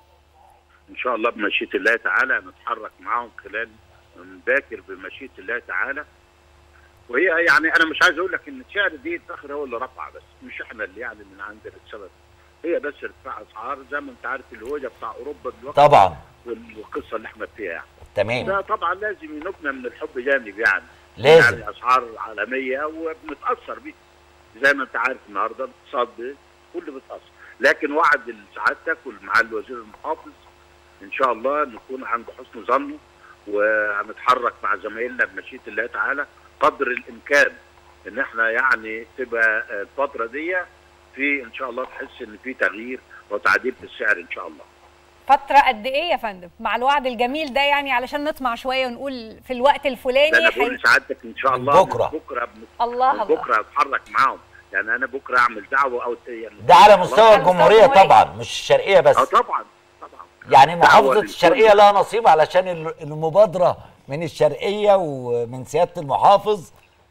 ان شاء الله بمشيئه الله تعالى نتحرك معاهم خلال من باكر بمشيئه الله تعالى وهي يعني انا مش عايز اقول لك ان سعر دي الفخر هو اللي رفع بس مش احنا اللي يعني من عندنا السبب هي بس ارتفاع اسعار زي ما انت عارف الهوجه بتاع اوروبا دلوقتي طبعا والقصه اللي احنا فيها يعني تمام ده طبعا لازم ينوبنا من الحب جانب يعني لازم. يعني اسعار عالميه وبنتاثر بيه زي ما انت عارف النهارده الاقتصاد كله بيتاثر لكن وعد سعادتك ومع الوزير المحافظ ان شاء الله نكون عند حسن ظنه وهنتحرك مع زمايلنا بمشيئه الله تعالى قدر الامكان ان احنا يعني تبقى الفتره دي في ان شاء الله تحس ان في تغيير وتعديل في السعر ان شاء الله فتره قد ايه يا فندم مع الوعد الجميل ده يعني علشان نطمع شويه ونقول في الوقت الفلاني ده انا بقول حي- لسعادتك ان شاء من الله بكرة. من بكره من الله من الله بكره هتحرك معاهم يعني انا بكره اعمل دعوه او يعني ده على مستوى على الجمهوريه مستوى الجمهورية. طبعا مش الشرقيه بس اه طبعا طبعا يعني دعوة محافظة للكل. الشرقية لها نصيب علشان ال- المبادرة من الشرقية ومن سيادة المحافظ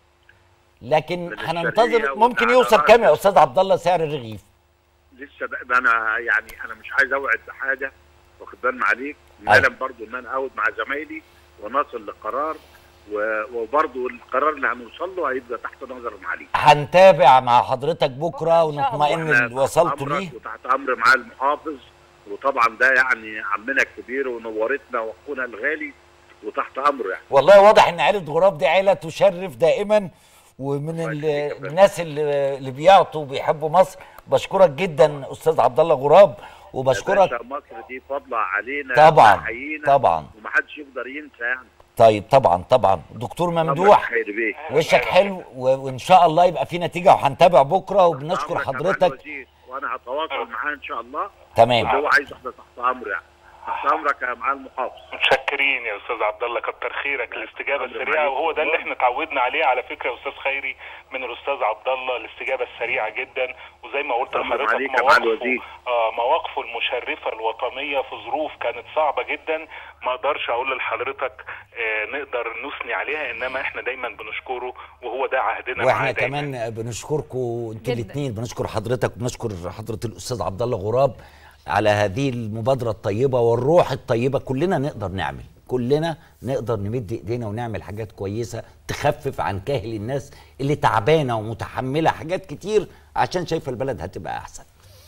لكن من هننتظر الشرقية ممكن وتعالى يوصل رأس. كام يا أستاذ عبد الله سعر الرغيف؟ لسه بقى انا يعني انا مش عايز اوعد بحاجه واخد بالنا عليك أيوة. نعلم برضو ان انا اقعد مع زمايلي ونصل لقرار و- وبرضو القرار اللي هنوصل له هيبقى تحت نظر معاليك هنتابع مع حضرتك بكرة إن شاء الله. ونطمئن إحنا اللي وصلت تحت أمرك ليه وتحت امر مع المحافظ وطبعا ده يعني عمنا الكبير ونورتنا واخونا الغالي وتحت امره يعني والله واضح إن عيلة غراب دي عيلة تشرف دائما ومن الله ال- يخليك يا فندم. الناس اللي اللي بيعطوا وبيحبوا مصر بشكرك جدا أستاذ عبد الله غراب يا وبشكرك باشا مصر دي فضلة علينا طبعا وحيينا طبعا ومحدش يقدر ينسى يعني طيب طبعا طبعا دكتور الله ممدوح خير بيه وشك حلو و- وان شاء الله يبقى في نتيجه وهنتابع بكره وبنشكر عمرك يا معالي حضرتك الوزير، وانا هتواصل معاه ان شاء الله تمام اللي هو عايزه احنا تحت امره يعني تحت امرك يا معالي المحافظ متشكرين يا استاذ عبد الله كتر خيرك الاستجابه أمر السريعه معاليك وهو ده اللي والله. احنا اتعودنا عليه على فكره يا استاذ خيري من الاستاذ عبد الله الاستجابه السريعه جدا وزي ما قلت أمر لحضرتك معاليك يا معالي مواقفه الوزير. اه مواقفه المشرفه الوطنيه في ظروف كانت صعبه جدا ما اقدرش اقول لحضرتك آه نقدر نثني عليها انما احنا دايما بنشكره وهو ده عهدنا واحنا معاه دايما. كمان بنشكركم انتوا جداً. الاثنين بنشكر حضرتك وبنشكر حضره الاستاذ عبد الله غراب على هذه المبادرة الطيبة والروح الطيبة كلنا نقدر نعمل كلنا نقدر نمد ايدينا ونعمل حاجات كويسة تخفف عن كاهل الناس اللي تعبانة ومتحملة حاجات كتير عشان شايفة البلد هتبقى أحسن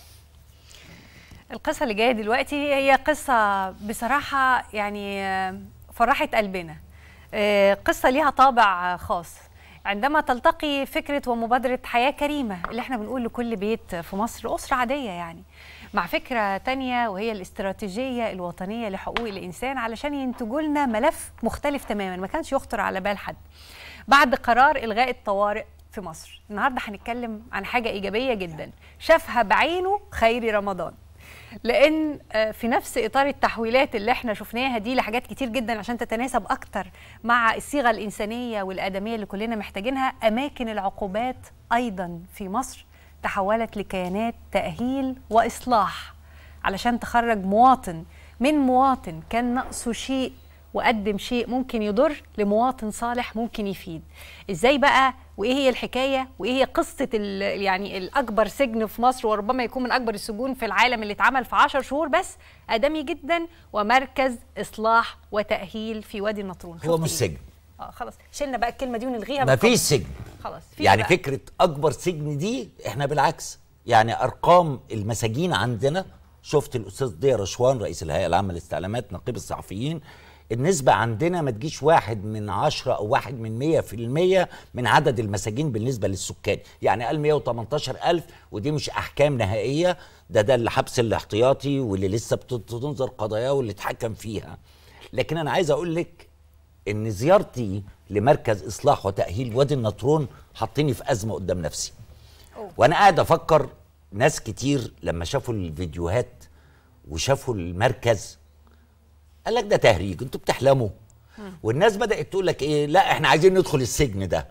القصة اللي جاية دلوقتي هي قصة بصراحة يعني آه، فرحت قلبنا آه، قصة ليها طابع خاص عندما تلتقي فكرة ومبادرة حياة كريمة اللي احنا بنقول لكل بيت في مصر أسرة عادية يعني مع فكرة تانية وهي الاستراتيجية الوطنية لحقوق الإنسان علشان ينتجوا لنا ملف مختلف تماما ما كانش يخطر على بال حد بعد قرار إلغاء الطوارئ في مصر النهاردة هنتكلم عن حاجة إيجابية جدا شافها بعينه خيري رمضان لان آه، في نفس اطار التحويلات اللي احنا شفناها دي لحاجات كتير جدا عشان تتناسب اكتر مع الصيغه الانسانيه والادميه اللي كلنا محتاجينها اماكن العقوبات ايضا في مصر تحولت لكيانات تاهيل واصلاح علشان تخرج مواطن من مواطن كان ناقصه شيء وقدم شيء ممكن يضر لمواطن صالح ممكن يفيد ازاي بقى وايه هي الحكايه وايه هي قصه ال- يعني الاكبر سجن في مصر وربما يكون من اكبر السجون في العالم اللي اتعمل في 10 شهور بس ادمي جدا ومركز اصلاح وتاهيل في وادي النطرون هو شفت مش دي؟ سجن اه خلاص شلنا بقى الكلمه دي ونلغيها ما بالقبض. فيش سجن خلاص في يعني بقى. فكرة أكبر سجن دي إحنا بالعكس يعني أرقام المساجين عندنا شفت الأستاذ ضياء رشوان رئيس الهيئة العامة للاستعلامات نقيب الصحفيين النسبة عندنا ما تجيش واحد من عشرة أو واحد من مية في المية من عدد المساجين بالنسبة للسكان يعني قال 118 ألف ودي مش أحكام نهائية ده ده الحبس الاحتياطي واللي لسه بتنظر قضاياه واللي اتحكم فيها لكن أنا عايز أقول لك ان زيارتي لمركز اصلاح وتاهيل وادي النطرون حطني في ازمه قدام نفسي وانا قاعد افكر ناس كتير لما شافوا الفيديوهات وشافوا المركز قال لك ده تهريج انتوا بتحلموا والناس بدات تقول لك ايه لا احنا عايزين ندخل السجن ده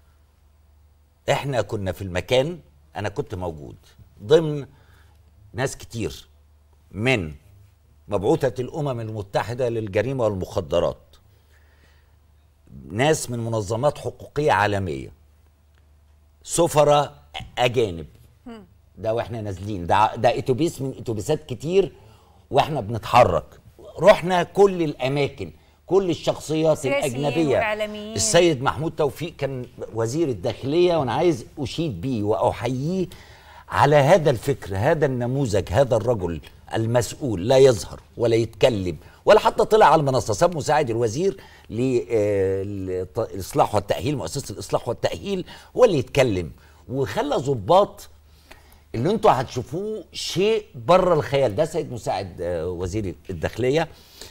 احنا كنا في المكان انا كنت موجود ضمن ناس كتير من مبعوثة الأمم المتحدة للجريمة والمخدرات ناس من منظمات حقوقية عالمية سفراء أجانب ده واحنا نازلين ده ده اتوبيس من اتوبيسات كتير واحنا بنتحرك رحنا كل الاماكن كل الشخصيات سياسيين الاجنبيه وإعلاميين. السيد محمود توفيق كان وزير الداخليه وانا عايز اشيد بيه واحييه على هذا الفكر هذا النموذج هذا الرجل المسؤول لا يظهر ولا يتكلم ولا حتى طلع على المنصه ساب مساعد الوزير للاصلاح والتاهيل مؤسسه الاصلاح والتاهيل هو اللي يتكلم وخلى ضباط اللي انتوا هتشوفوه شيء بره الخيال ده سيد مساعد آه، وزير الداخليه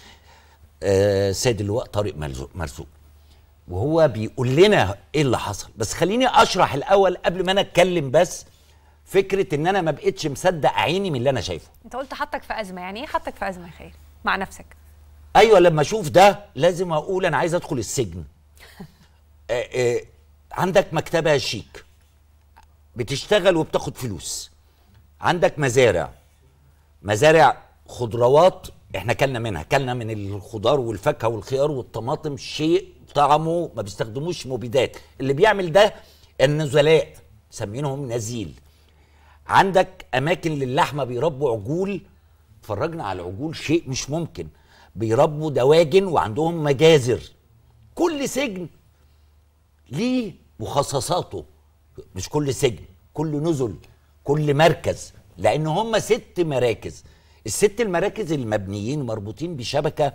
آه، سيد اللواء طارق مرزوق مرزوق وهو بيقول لنا ايه اللي حصل بس خليني اشرح الاول قبل ما انا اتكلم بس فكره ان انا ما بقتش مصدق عيني من اللي انا شايفه انت قلت حطك في ازمه يعني ايه حطك في ازمه يا خير مع نفسك ايوه لما اشوف ده لازم اقول انا عايز ادخل السجن آه، آه، عندك مكتبه شيك بتشتغل وبتاخد فلوس عندك مزارع مزارع خضروات احنا كلنا منها كلنا من الخضار والفاكهه والخيار والطماطم شيء طعمه ما بيستخدموش مبيدات اللي بيعمل ده النزلاء مسمينهم نزيل عندك اماكن للحمه بيربوا عجول اتفرجنا على العجول شيء مش ممكن بيربوا دواجن وعندهم مجازر كل سجن ليه مخصصاته مش كل سجن كل نزل كل مركز لان هم ست مراكز الست المراكز المبنيين مربوطين بشبكه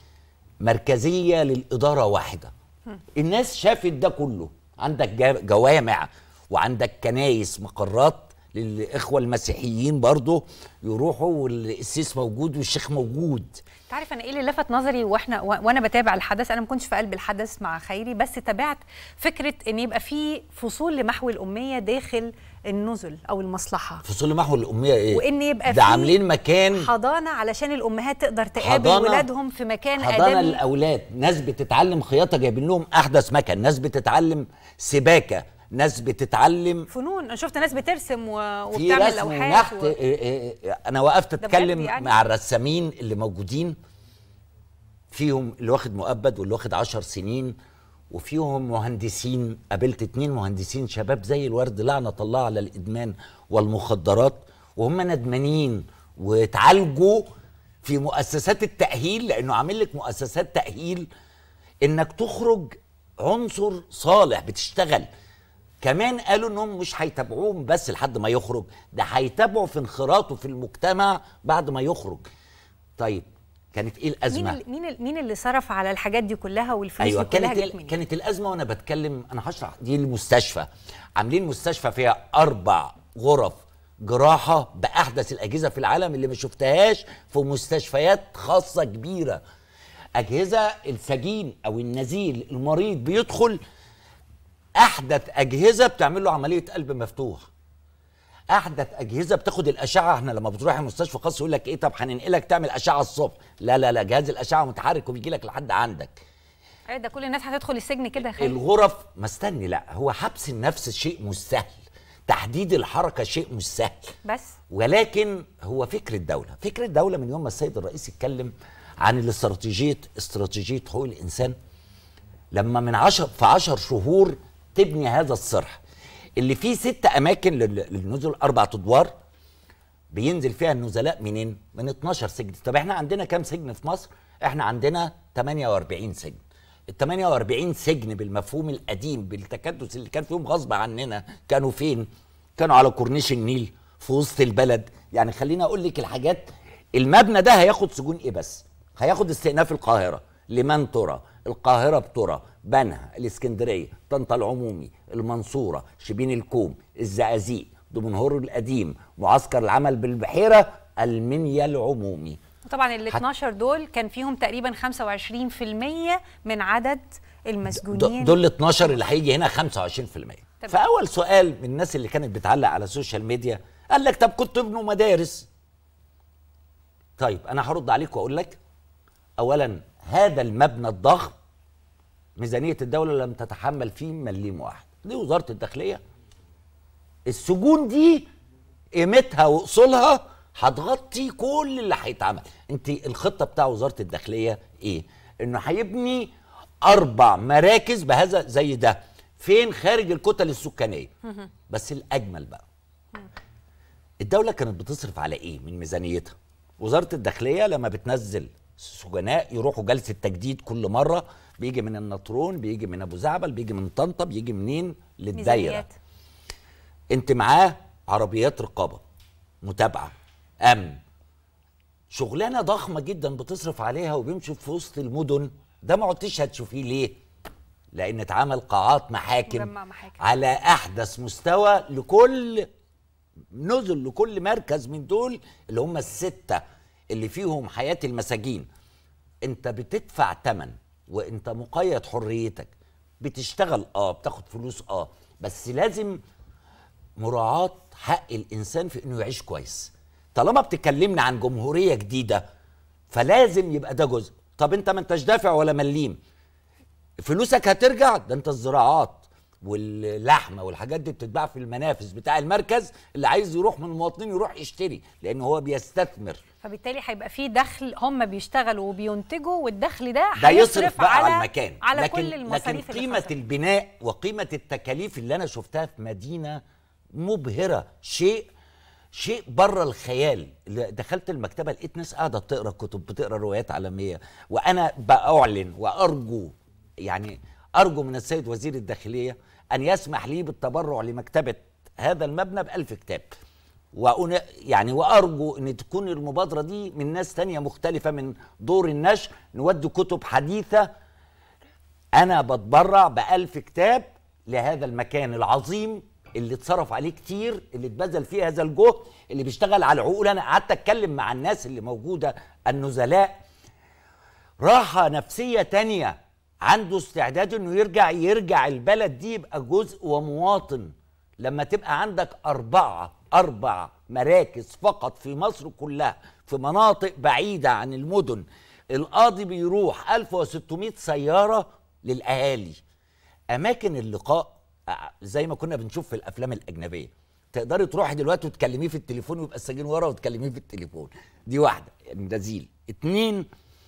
مركزيه للاداره واحده الناس شافت ده كله عندك جا- جوامع وعندك كنايس مقرات للاخوه المسيحيين برضه يروحوا والقسيس موجود والشيخ موجود انت عارف انا ايه اللي لفت نظري واحنا و- وانا بتابع الحدث انا ما كنتش في قلب الحدث مع خيري بس تابعت فكره ان يبقى في فصول لمحو الاميه داخل النزل او المصلحه فصول محو الاميه ايه وان يبقى ده في عاملين مكان حضانه علشان الامهات تقدر تقابل حضانة- ولادهم في مكان حضانه ادمي الاولاد ناس بتتعلم خياطه جايبين لهم احدث مكان ناس بتتعلم سباكه ناس بتتعلم فنون انا شفت ناس بترسم و... في وبتعمل رسم لوحات ونحت و... إيه إيه انا وقفت ده بجد اتكلم يعني؟ مع الرسامين اللي موجودين فيهم اللي واخد مؤبد واللي واخد عشر سنين وفيهم مهندسين قابلت اتنين مهندسين شباب زي الورد لعنة الله على الإدمان والمخدرات وهم ندمانين وتعالجوا في مؤسسات التاهيل لانه عامل لك مؤسسات تاهيل انك تخرج عنصر صالح بتشتغل كمان قالوا انهم مش هيتابعوهم بس لحد ما يخرج ده هيتابعوا في انخراطه في المجتمع بعد ما يخرج طيب كانت ايه مين الازمه ال- مين ال- مين اللي صرف على الحاجات دي كلها والفلوس ايوه دي كلها كانت جت ال- منين؟ كانت الازمه وانا بتكلم انا هشرح دي المستشفى عاملين مستشفى فيها اربع غرف جراحه باحدث الاجهزه في العالم اللي ما شفتهاش في مستشفيات خاصه كبيره اجهزه السجين او النزيل المريض بيدخل احدث اجهزه بتعمل له عمليه قلب مفتوح احدث اجهزه بتاخد الاشعه احنا لما بتروح المستشفى خاص يقول لك ايه طب هننقلك تعمل اشعه الصبح لا لا لا جهاز الاشعه متحرك وبيجي لك لحد عندك أيوة ده كل الناس هتدخل السجن كده يا خالد الغرف ما استني لا هو حبس النفس شيء مش سهل تحديد الحركه شيء مش سهل بس ولكن هو فكر الدوله فكر الدوله من يوم ما السيد الرئيس اتكلم عن الاستراتيجيه استراتيجيه حقوق الانسان لما من عشر في عشر شهور تبني هذا الصرح اللي فيه ست اماكن لل- للنزل اربع ادوار بينزل فيها النزلاء منين؟ من 12 سجن، طب احنا عندنا كام سجن في مصر؟ احنا عندنا 48 سجن. ال 48 سجن بالمفهوم القديم بالتكدس اللي كان فيهم غصب عننا كانوا فين؟ كانوا على كورنيش النيل في وسط البلد، يعني خليني اقول لك الحاجات المبنى ده هياخد سجون ايه بس؟ هياخد استئناف القاهره لمن ترى القاهره بترى بنها الاسكندريه طنطا العمومي المنصوره شبين الكوم الزقازيق دمنهور القديم معسكر العمل بالبحيره المنيا العمومي طبعا ال حت- 12 دول كان فيهم تقريبا 25% من عدد د- المسجونين دول ال 12 اللي هيجي هنا 25% تمام. فاول سؤال من الناس اللي كانت بتعلق على السوشيال ميديا قال لك طب كنتوا ابنوا مدارس طيب انا هرد عليك واقول لك اولا هذا المبنى الضخم ميزانيه الدوله لم تتحمل فيه مليم واحد دي وزاره الداخليه السجون دي قيمتها واصولها هتغطي كل اللي هيتعمل انت الخطه بتاع وزاره الداخليه ايه انه هيبني اربع مراكز بهذا زي ده فين خارج الكتل السكانيه بس الاجمل بقى الدوله كانت بتصرف على ايه من ميزانيتها وزاره الداخليه لما بتنزل سجناء يروحوا جلسه تجديد كل مره بيجي من النطرون بيجي من ابو زعبل بيجي من طنطا بيجي منين للدايره ميزانيات انت معاه عربيات رقابه متابعه امن شغلانه ضخمه جدا بتصرف عليها وبيمشوا في وسط المدن ده ما عدتش هتشوفيه ليه لان اتعمل قاعات محاكم مجمع محاكم. على احدث مستوى لكل نزل لكل مركز من دول اللي هم السته اللي فيهم حياه المساجين انت بتدفع تمن وانت مقيد حريتك بتشتغل اه بتاخد فلوس اه بس لازم مراعاة حق الإنسان في إنه يعيش كويس طالما بتكلمنا عن جمهورية جديدة فلازم يبقى ده جزء طب أنت ما أنتش دافع ولا مليم فلوسك هترجع ده أنت الزراعات واللحمة والحاجات دي بتتباع في المنافذ بتاع المركز اللي عايز يروح من المواطنين يروح يشتري لأن هو بيستثمر فبالتالي هيبقى في دخل هم بيشتغلوا وبينتجوا والدخل ده ده هيصرف يصرف بقى على, على المكان على لكن كل المصاريف لكن اللي قيمة خاصة. البناء وقيمة التكاليف اللي أنا شفتها في مدينة مبهرة شيء شيء بره الخيال اللي دخلت المكتبة لقيت ناس قاعدة بتقرا كتب بتقرا روايات عالمية وأنا بأعلن وأرجو يعني أرجو من السيد وزير الداخلية أن يسمح لي بالتبرع لمكتبة هذا المبنى بألف كتاب وأنا يعني وارجو ان تكون المبادره دي من ناس تانية مختلفه من دور النشر نودي كتب حديثه انا بتبرع بألف كتاب لهذا المكان العظيم اللي اتصرف عليه كتير اللي اتبذل فيه هذا الجهد اللي بيشتغل على العقول انا قعدت اتكلم مع الناس اللي موجوده النزلاء راحه نفسيه تانية عنده استعداد انه يرجع يرجع البلد دي يبقى جزء ومواطن لما تبقى عندك أربعة أربع مراكز فقط في مصر كلها في مناطق بعيدة عن المدن القاضي بيروح 1600 سيارة للأهالي أماكن اللقاء آه، زي ما كنا بنشوف في الأفلام الأجنبية تقدري تروحي دلوقتي وتكلميه في التليفون ويبقى السجين ورا وتكلميه في التليفون دي واحدة يعني نزيل اتنين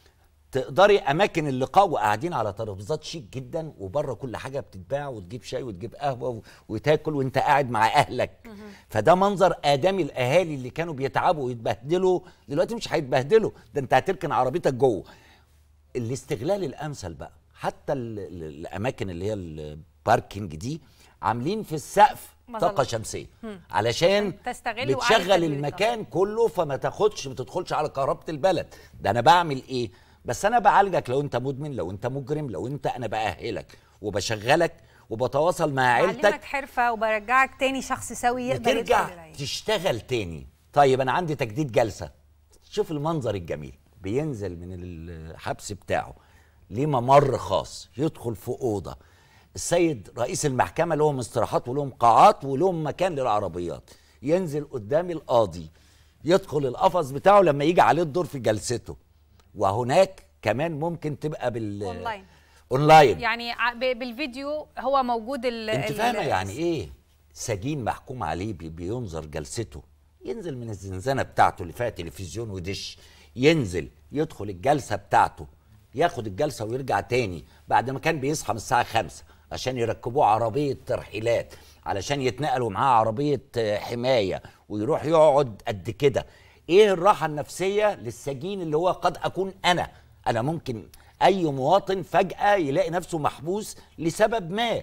تقدري اماكن اللقاء وقاعدين على ترابيزات شيك جدا وبره كل حاجه بتتباع وتجيب شاي وتجيب قهوه و- وتاكل وانت قاعد مع اهلك فده منظر ادمي الاهالي اللي كانوا بيتعبوا ويتبهدلوا دلوقتي مش هيتبهدلوا ده انت هتركن عربيتك جوه الاستغلال الامثل بقى حتى ال- ال- الاماكن اللي هي الباركينج دي عاملين في السقف مظلة. طاقه شمسيه علشان تستغل وعايز بتشغل تدريب المكان كله فما تاخدش ما تدخلش على كهرباء البلد ده انا بعمل ايه بس انا بعالجك لو انت مدمن لو انت مجرم لو انت انا باهلك وبشغلك وبتواصل مع بعلمك عيلتك حرفه وبرجعك تاني شخص سوي يقدر يدخل وترجع العيش تشتغل تاني طيب انا عندي تجديد جلسه شوف المنظر الجميل بينزل من الحبس بتاعه ليه ممر خاص يدخل في اوضه السيد رئيس المحكمه لهم استراحات ولهم قاعات ولهم مكان للعربيات ينزل قدام القاضي يدخل القفص بتاعه لما يجي عليه الدور في جلسته وهناك كمان ممكن تبقى بال أونلاين. اونلاين يعني ع- ب- بالفيديو هو موجود ال انت ال- فاهمه يعني ايه سجين محكوم عليه بي- بينظر جلسته ينزل من الزنزانه بتاعته اللي فيها تلفزيون ودش ينزل يدخل الجلسه بتاعته ياخد الجلسه ويرجع تاني بعد ما كان بيصحى من الساعه خمسة عشان يركبوه عربيه ترحيلات علشان يتنقلوا معاه عربيه آه، حمايه ويروح يقعد قد كده ايه الراحه النفسيه للسجين اللي هو قد اكون انا انا ممكن اي مواطن فجاه يلاقي نفسه محبوس لسبب ما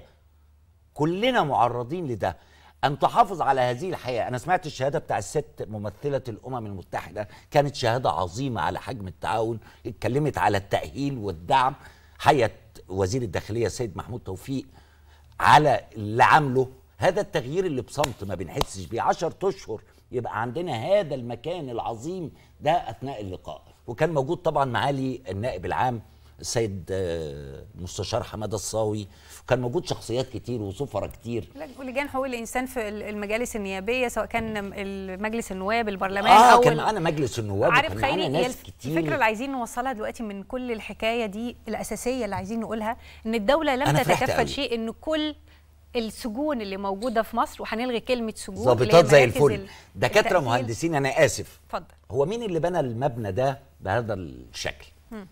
كلنا معرضين لده ان تحافظ على هذه الحياه انا سمعت الشهاده بتاع الست ممثله الامم المتحده كانت شهاده عظيمه على حجم التعاون اتكلمت على التاهيل والدعم حيت وزير الداخليه السيد محمود توفيق على اللي عامله هذا التغيير اللي بصمت ما بنحسش بيه 10 اشهر يبقى عندنا هذا المكان العظيم ده اثناء اللقاء وكان موجود طبعا معالي النائب العام السيد آه، المستشار حماده الصاوي وكان موجود شخصيات كتير وسفراء كتير ولجان حقوق الانسان في ال- المجالس النيابيه سواء كان مجلس النواب البرلمان اه او كان ال- معانا مجلس النواب عارف وكان معانا خيري هي ناس الف- كتير الفكره اللي عايزين نوصلها دلوقتي من كل الحكايه دي الاساسيه اللي عايزين نقولها ان الدوله لم أنا فرحت تتكفل قوي. شيء ان كل السجون اللي موجوده في مصر وهنلغي كلمه سجون اللي هي ظابطات زي مراكز الفل ال- دكاتره التأهيل. مهندسين انا اسف اتفضل هو مين اللي بنى المبنى ده بهذا الشكل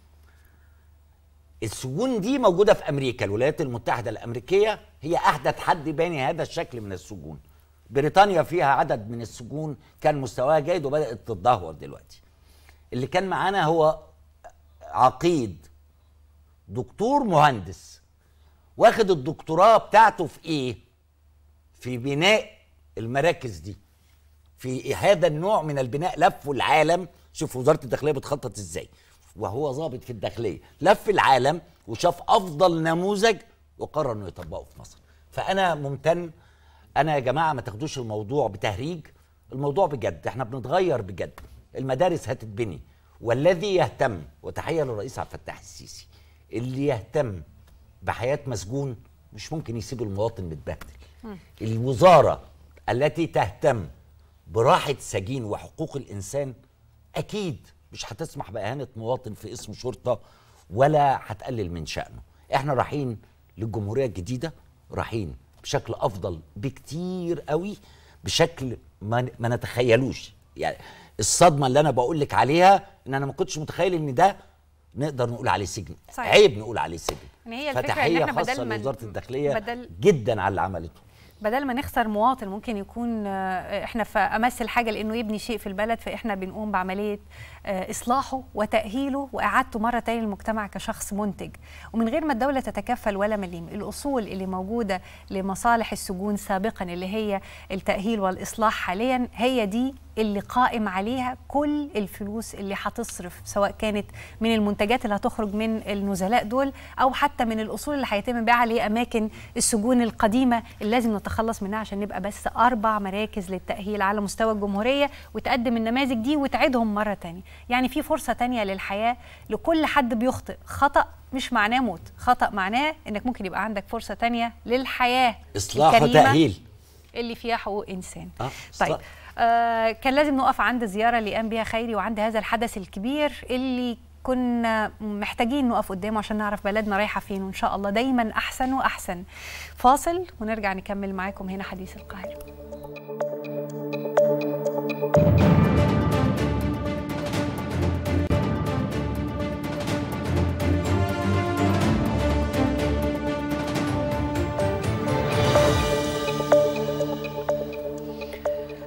السجون دي موجودة في أمريكا الولايات المتحدة الأمريكية هي أحدث حد باني هذا الشكل من السجون بريطانيا فيها عدد من السجون كان مستواها جيد وبدأت تتدهور دلوقتي اللي كان معانا هو عقيد دكتور مهندس واخد الدكتوراه بتاعته في ايه في بناء المراكز دي في هذا النوع من البناء لفوا العالم شوف وزاره الداخليه بتخطط ازاي وهو ضابط في الداخليه لف العالم وشاف افضل نموذج وقرر انه يطبقه في مصر فانا ممتن انا يا جماعه ما تاخدوش الموضوع بتهريج الموضوع بجد احنا بنتغير بجد المدارس هتتبني والذي يهتم وتحيه للرئيس عبد الفتاح السيسي اللي يهتم بحياه مسجون مش ممكن يسيب المواطن متبهدل الوزاره التي تهتم براحه سجين وحقوق الانسان اكيد مش هتسمح باهانه مواطن في اسم شرطه ولا هتقلل من شانه احنا رايحين للجمهوريه الجديده رايحين بشكل افضل بكتير قوي بشكل ما, ما نتخيلوش يعني الصدمه اللي انا بقول لك عليها ان انا ما كنتش متخيل ان ده نقدر نقول عليه سجن صحيح. عيب نقول عليه سجن يعني هي الفكرة إن فتحيه إحنا بدل خاصه ما- لوزاره الداخليه بدل- جدا على اللي عملته بدل ما نخسر مواطن ممكن يكون آه، احنا في امس الحاجه لانه يبني شيء في البلد فاحنا بنقوم بعمليه آه، اصلاحه وتاهيله واعادته مره تاني للمجتمع كشخص منتج ومن غير ما الدوله تتكفل ولا مليم الاصول اللي موجوده لمصالح السجون سابقا اللي هي التاهيل والاصلاح حاليا هي دي اللي قائم عليها كل الفلوس اللي هتصرف سواء كانت من المنتجات اللي هتخرج من النزلاء دول او حتى من الاصول اللي هيتم بيعها لاماكن السجون القديمه اللي لازم نتخلص منها عشان نبقى بس اربع مراكز للتاهيل على مستوى الجمهوريه وتقدم النماذج دي وتعيدهم مره تانية يعني في فرصه تانية للحياه لكل حد بيخطئ خطا مش معناه موت خطا معناه انك ممكن يبقى عندك فرصه تانية للحياه اصلاح الكريمة وتاهيل اللي فيها حقوق انسان آه، طيب صح. آه كان لازم نقف عند زياره اللي قام بها خيري وعند هذا الحدث الكبير اللي كنا محتاجين نقف قدامه عشان نعرف بلدنا رايحه فين وان شاء الله دايما احسن واحسن فاصل ونرجع نكمل معاكم هنا حديث القاهره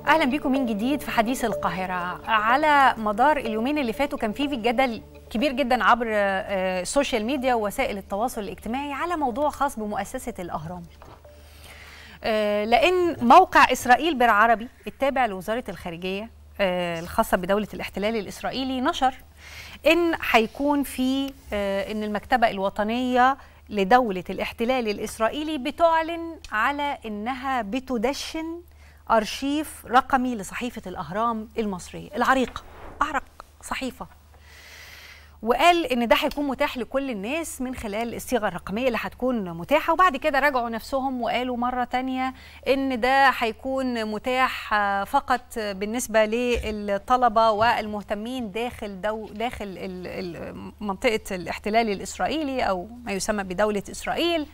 اهلا بيكم من جديد في حديث القاهره على مدار اليومين اللي فاتوا كان في جدل كبير جدا عبر آه، السوشيال ميديا ووسائل التواصل الاجتماعي على موضوع خاص بمؤسسه الاهرام آه، لان موقع اسرائيل بالعربي التابع لوزاره الخارجيه آه، الخاصه بدوله الاحتلال الاسرائيلي نشر ان هيكون في آه، ان المكتبه الوطنيه لدوله الاحتلال الاسرائيلي بتعلن على انها بتدشن ارشيف رقمي لصحيفه الاهرام المصريه العريقه اعرق صحيفه وقال ان ده هيكون متاح لكل الناس من خلال الصيغه الرقميه اللي هتكون متاحه وبعد كده راجعوا نفسهم وقالوا مره تانية ان ده هيكون متاح آه، فقط بالنسبه للطلبه والمهتمين داخل دو داخل ال- ال- منطقه الاحتلال الاسرائيلي او ما يسمى بدوله اسرائيل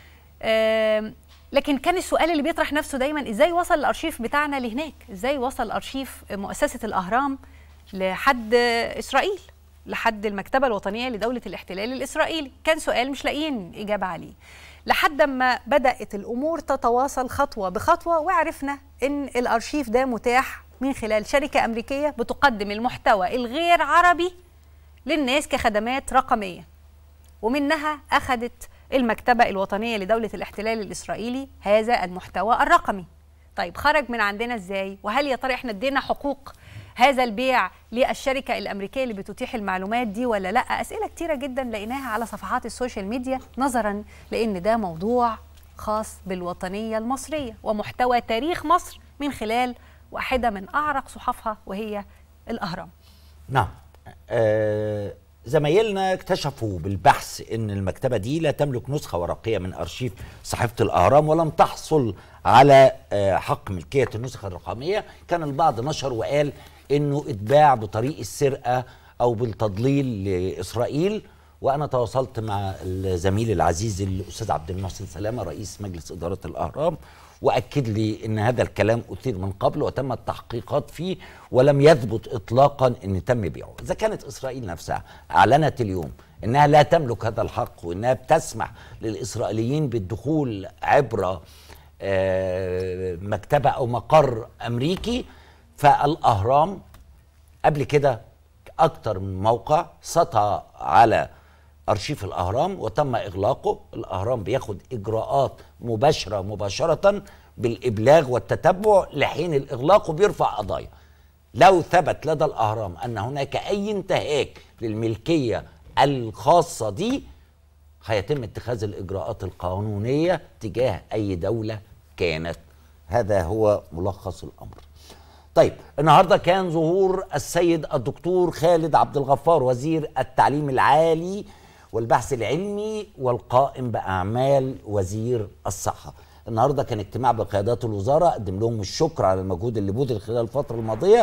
آم، لكن كان السؤال اللي بيطرح نفسه دايما ازاي وصل الارشيف بتاعنا لهناك ازاي وصل ارشيف مؤسسه الاهرام لحد اسرائيل لحد المكتبه الوطنيه لدوله الاحتلال الاسرائيلي كان سؤال مش لاقيين اجابه عليه لحد ما بدات الامور تتواصل خطوه بخطوه وعرفنا ان الارشيف ده متاح من خلال شركه امريكيه بتقدم المحتوى الغير عربي للناس كخدمات رقميه ومنها أخذت المكتبة الوطنية لدولة الاحتلال الإسرائيلي هذا المحتوى الرقمي طيب خرج من عندنا إزاي وهل يا ترى إحنا ادينا حقوق هذا البيع للشركة الأمريكية اللي بتتيح المعلومات دي ولا لا أسئلة كتيرة جدا لقيناها على صفحات السوشيال ميديا نظرا لأن ده موضوع خاص بالوطنية المصرية ومحتوى تاريخ مصر من خلال واحدة من أعرق صحفها وهي الأهرام نعم آه زمايلنا اكتشفوا بالبحث ان المكتبه دي لا تملك نسخه ورقيه من ارشيف صحيفه الاهرام ولم تحصل على آه حق ملكيه النسخه الرقميه كان البعض نشر وقال انه اتباع بطريق السرقه او بالتضليل لاسرائيل وانا تواصلت مع الزميل العزيز الاستاذ عبد المحسن سلامه رئيس مجلس اداره الاهرام واكد لي ان هذا الكلام اثير من قبل وتم التحقيقات فيه ولم يثبت اطلاقا ان تم بيعه اذا كانت اسرائيل نفسها اعلنت اليوم انها لا تملك هذا الحق وانها بتسمح للاسرائيليين بالدخول عبر آه، مكتبه او مقر امريكي فالاهرام قبل كده اكتر من موقع سطع على ارشيف الاهرام وتم اغلاقه الاهرام بياخد اجراءات مباشره مباشره بالابلاغ والتتبع لحين الاغلاق وبيرفع قضايا لو ثبت لدى الاهرام ان هناك اي انتهاك للملكيه الخاصه دي هيتم اتخاذ الاجراءات القانونيه تجاه اي دوله كانت هذا هو ملخص الامر طيب النهارده كان ظهور السيد الدكتور خالد عبد الغفار وزير التعليم العالي والبحث العلمي والقائم باعمال وزير الصحه النهارده كان اجتماع بقيادات الوزاره قدم لهم الشكر على المجهود اللي بذل خلال الفتره الماضيه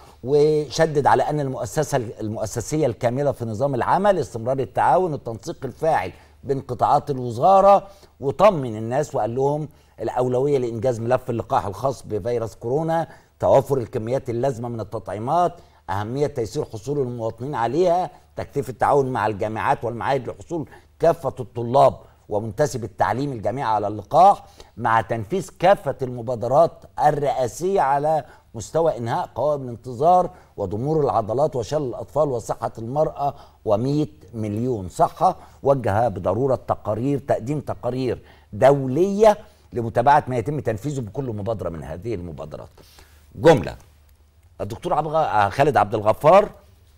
وشدد على ان المؤسسه المؤسسيه الكامله في نظام العمل استمرار التعاون التنسيق الفاعل بين قطاعات الوزاره وطمن الناس وقال لهم الاولويه لانجاز ملف اللقاح الخاص بفيروس كورونا توافر الكميات اللازمه من التطعيمات اهميه تيسير حصول المواطنين عليها تكثيف التعاون مع الجامعات والمعاهد لحصول كافه الطلاب ومنتسب التعليم الجامعي على اللقاح مع تنفيذ كافه المبادرات الرئاسيه على مستوى انهاء قوائم الانتظار وضمور العضلات وشلل الاطفال وصحه المراه و100 مليون صحه وجه بضروره تقارير تقديم تقارير دوليه لمتابعه ما يتم تنفيذه بكل مبادره من هذه المبادرات. جمله الدكتور عبد الغ- خالد عبد الغفار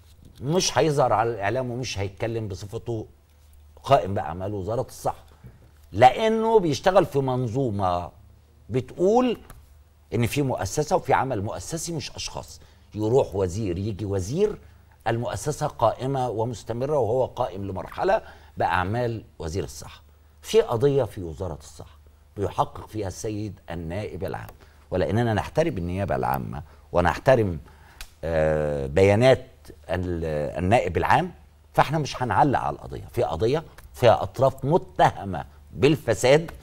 مش هيظهر على الاعلام ومش هيتكلم بصفته قائم باعمال وزاره الصحه لانه بيشتغل في منظومه بتقول ان في مؤسسه وفي عمل مؤسسي مش اشخاص يروح وزير يجي وزير المؤسسه قائمه ومستمره وهو قائم لمرحله باعمال وزير الصحه في قضيه في وزاره الصحه بيحقق فيها السيد النائب العام ولاننا نحترم النيابه العامه ونحترم آه، بيانات ال- النائب العام فاحنا مش هنعلق على القضيه في قضيه فيها اطراف متهمه بالفساد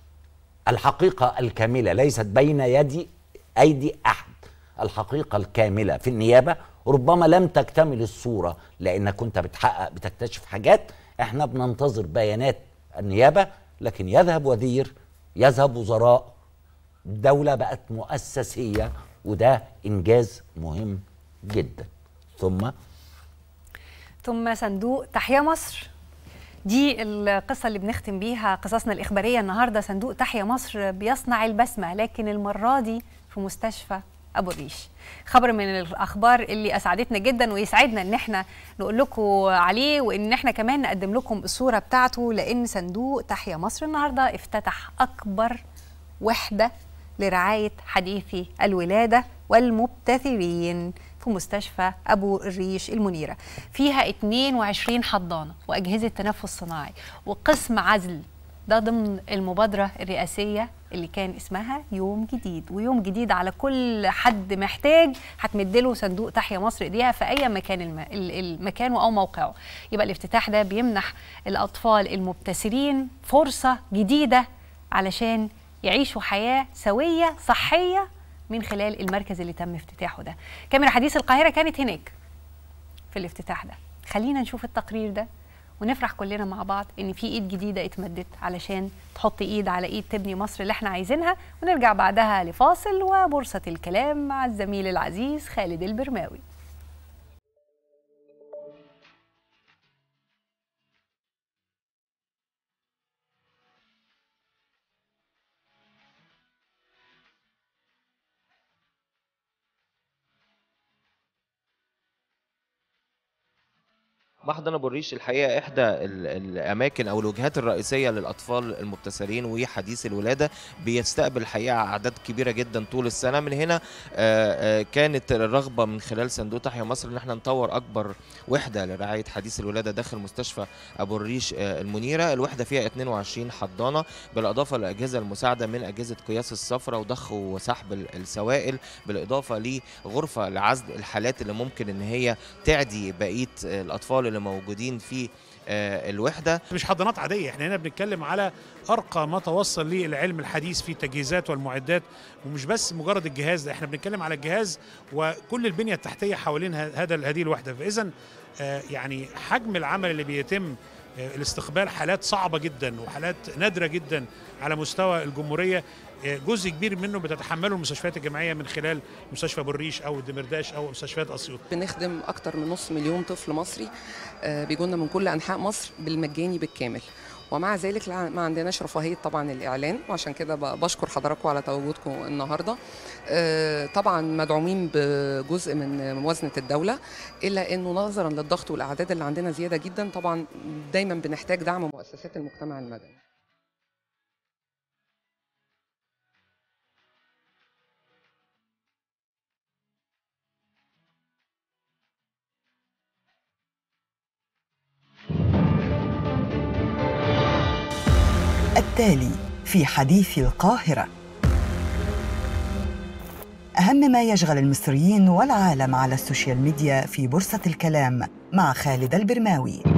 الحقيقة الكاملة ليست بين يدي أيدي أحد الحقيقة الكاملة في النيابة ربما لم تكتمل الصورة لأنك كنت بتحقق بتكتشف حاجات احنا بننتظر بيانات النيابة لكن يذهب وزير يذهب وزراء الدولة بقت مؤسسية وده انجاز مهم جدا ثم ثم صندوق تحيا مصر دي القصة اللي بنختم بيها قصصنا الإخبارية النهاردة صندوق تحيا مصر بيصنع البسمة لكن المرة دي في مستشفى أبو الريش خبر من الأخبار اللي أسعدتنا جدا ويسعدنا إن احنا نقول لكم عليه وإن احنا كمان نقدم لكم الصورة بتاعته لأن صندوق تحيا مصر النهاردة افتتح أكبر وحدة لرعاية حديثي الولادة والمبتذلين في مستشفى أبو الريش المنيرة فيها 22 حضانة وأجهزة تنفس صناعي وقسم عزل ده ضمن المبادرة الرئاسية اللي كان اسمها يوم جديد ويوم جديد على كل حد محتاج هتمدله صندوق تحيا مصر ايديها في اي مكان الم... المكان او موقعه يبقى الافتتاح ده بيمنح الاطفال المبتسرين فرصة جديدة علشان يعيشوا حياة سوية صحية من خلال المركز اللي تم افتتاحه ده كاميرا حديث القاهرة كانت هناك في الافتتاح ده خلينا نشوف التقرير ده ونفرح كلنا مع بعض ان في ايد جديده اتمدت علشان تحط ايد على ايد تبني مصر اللي احنا عايزينها ونرجع بعدها لفاصل وبورصه الكلام مع الزميل العزيز خالد البرماوي محضن ابو الريش الحقيقه احدى الاماكن او الوجهات الرئيسيه للاطفال المبتسرين وحديث الولاده بيستقبل الحقيقه اعداد كبيره جدا طول السنه من هنا كانت الرغبه من خلال صندوق تحيا مصر ان احنا نطور اكبر وحده لرعايه حديث الولاده داخل مستشفى ابو الريش المنيره الوحده فيها 22 حضانه بالاضافه لاجهزه المساعده من اجهزه قياس الصفرة وضخ وسحب السوائل بالاضافه لغرفه لعزل الحالات اللي ممكن ان هي تعدي بقيه الاطفال اللي موجودين في الوحده مش حضانات عاديه احنا هنا بنتكلم على ارقى ما توصل ليه العلم الحديث في التجهيزات والمعدات ومش بس مجرد الجهاز ده احنا بنتكلم على الجهاز وكل البنيه التحتيه حوالين هذا هذه الوحده فاذا يعني حجم العمل اللي بيتم الاستقبال حالات صعبه جدا وحالات نادره جدا على مستوى الجمهوريه جزء كبير منه بتتحمله المستشفيات الجامعيه من خلال مستشفى بالريش او الدمرداش او مستشفيات اسيوط. بنخدم اكتر من نص مليون طفل مصري بيجونا من كل انحاء مصر بالمجاني بالكامل. ومع ذلك ما عندناش رفاهيه طبعا الاعلان وعشان كده بشكر حضراتكم على تواجدكم النهارده طبعا مدعومين بجزء من موازنه الدوله الا انه نظرا للضغط والاعداد اللي عندنا زياده جدا طبعا دايما بنحتاج دعم مؤسسات المجتمع المدني التالي في حديث القاهرة أهم ما يشغل المصريين والعالم على السوشيال ميديا في بورصة الكلام مع خالد البرماوي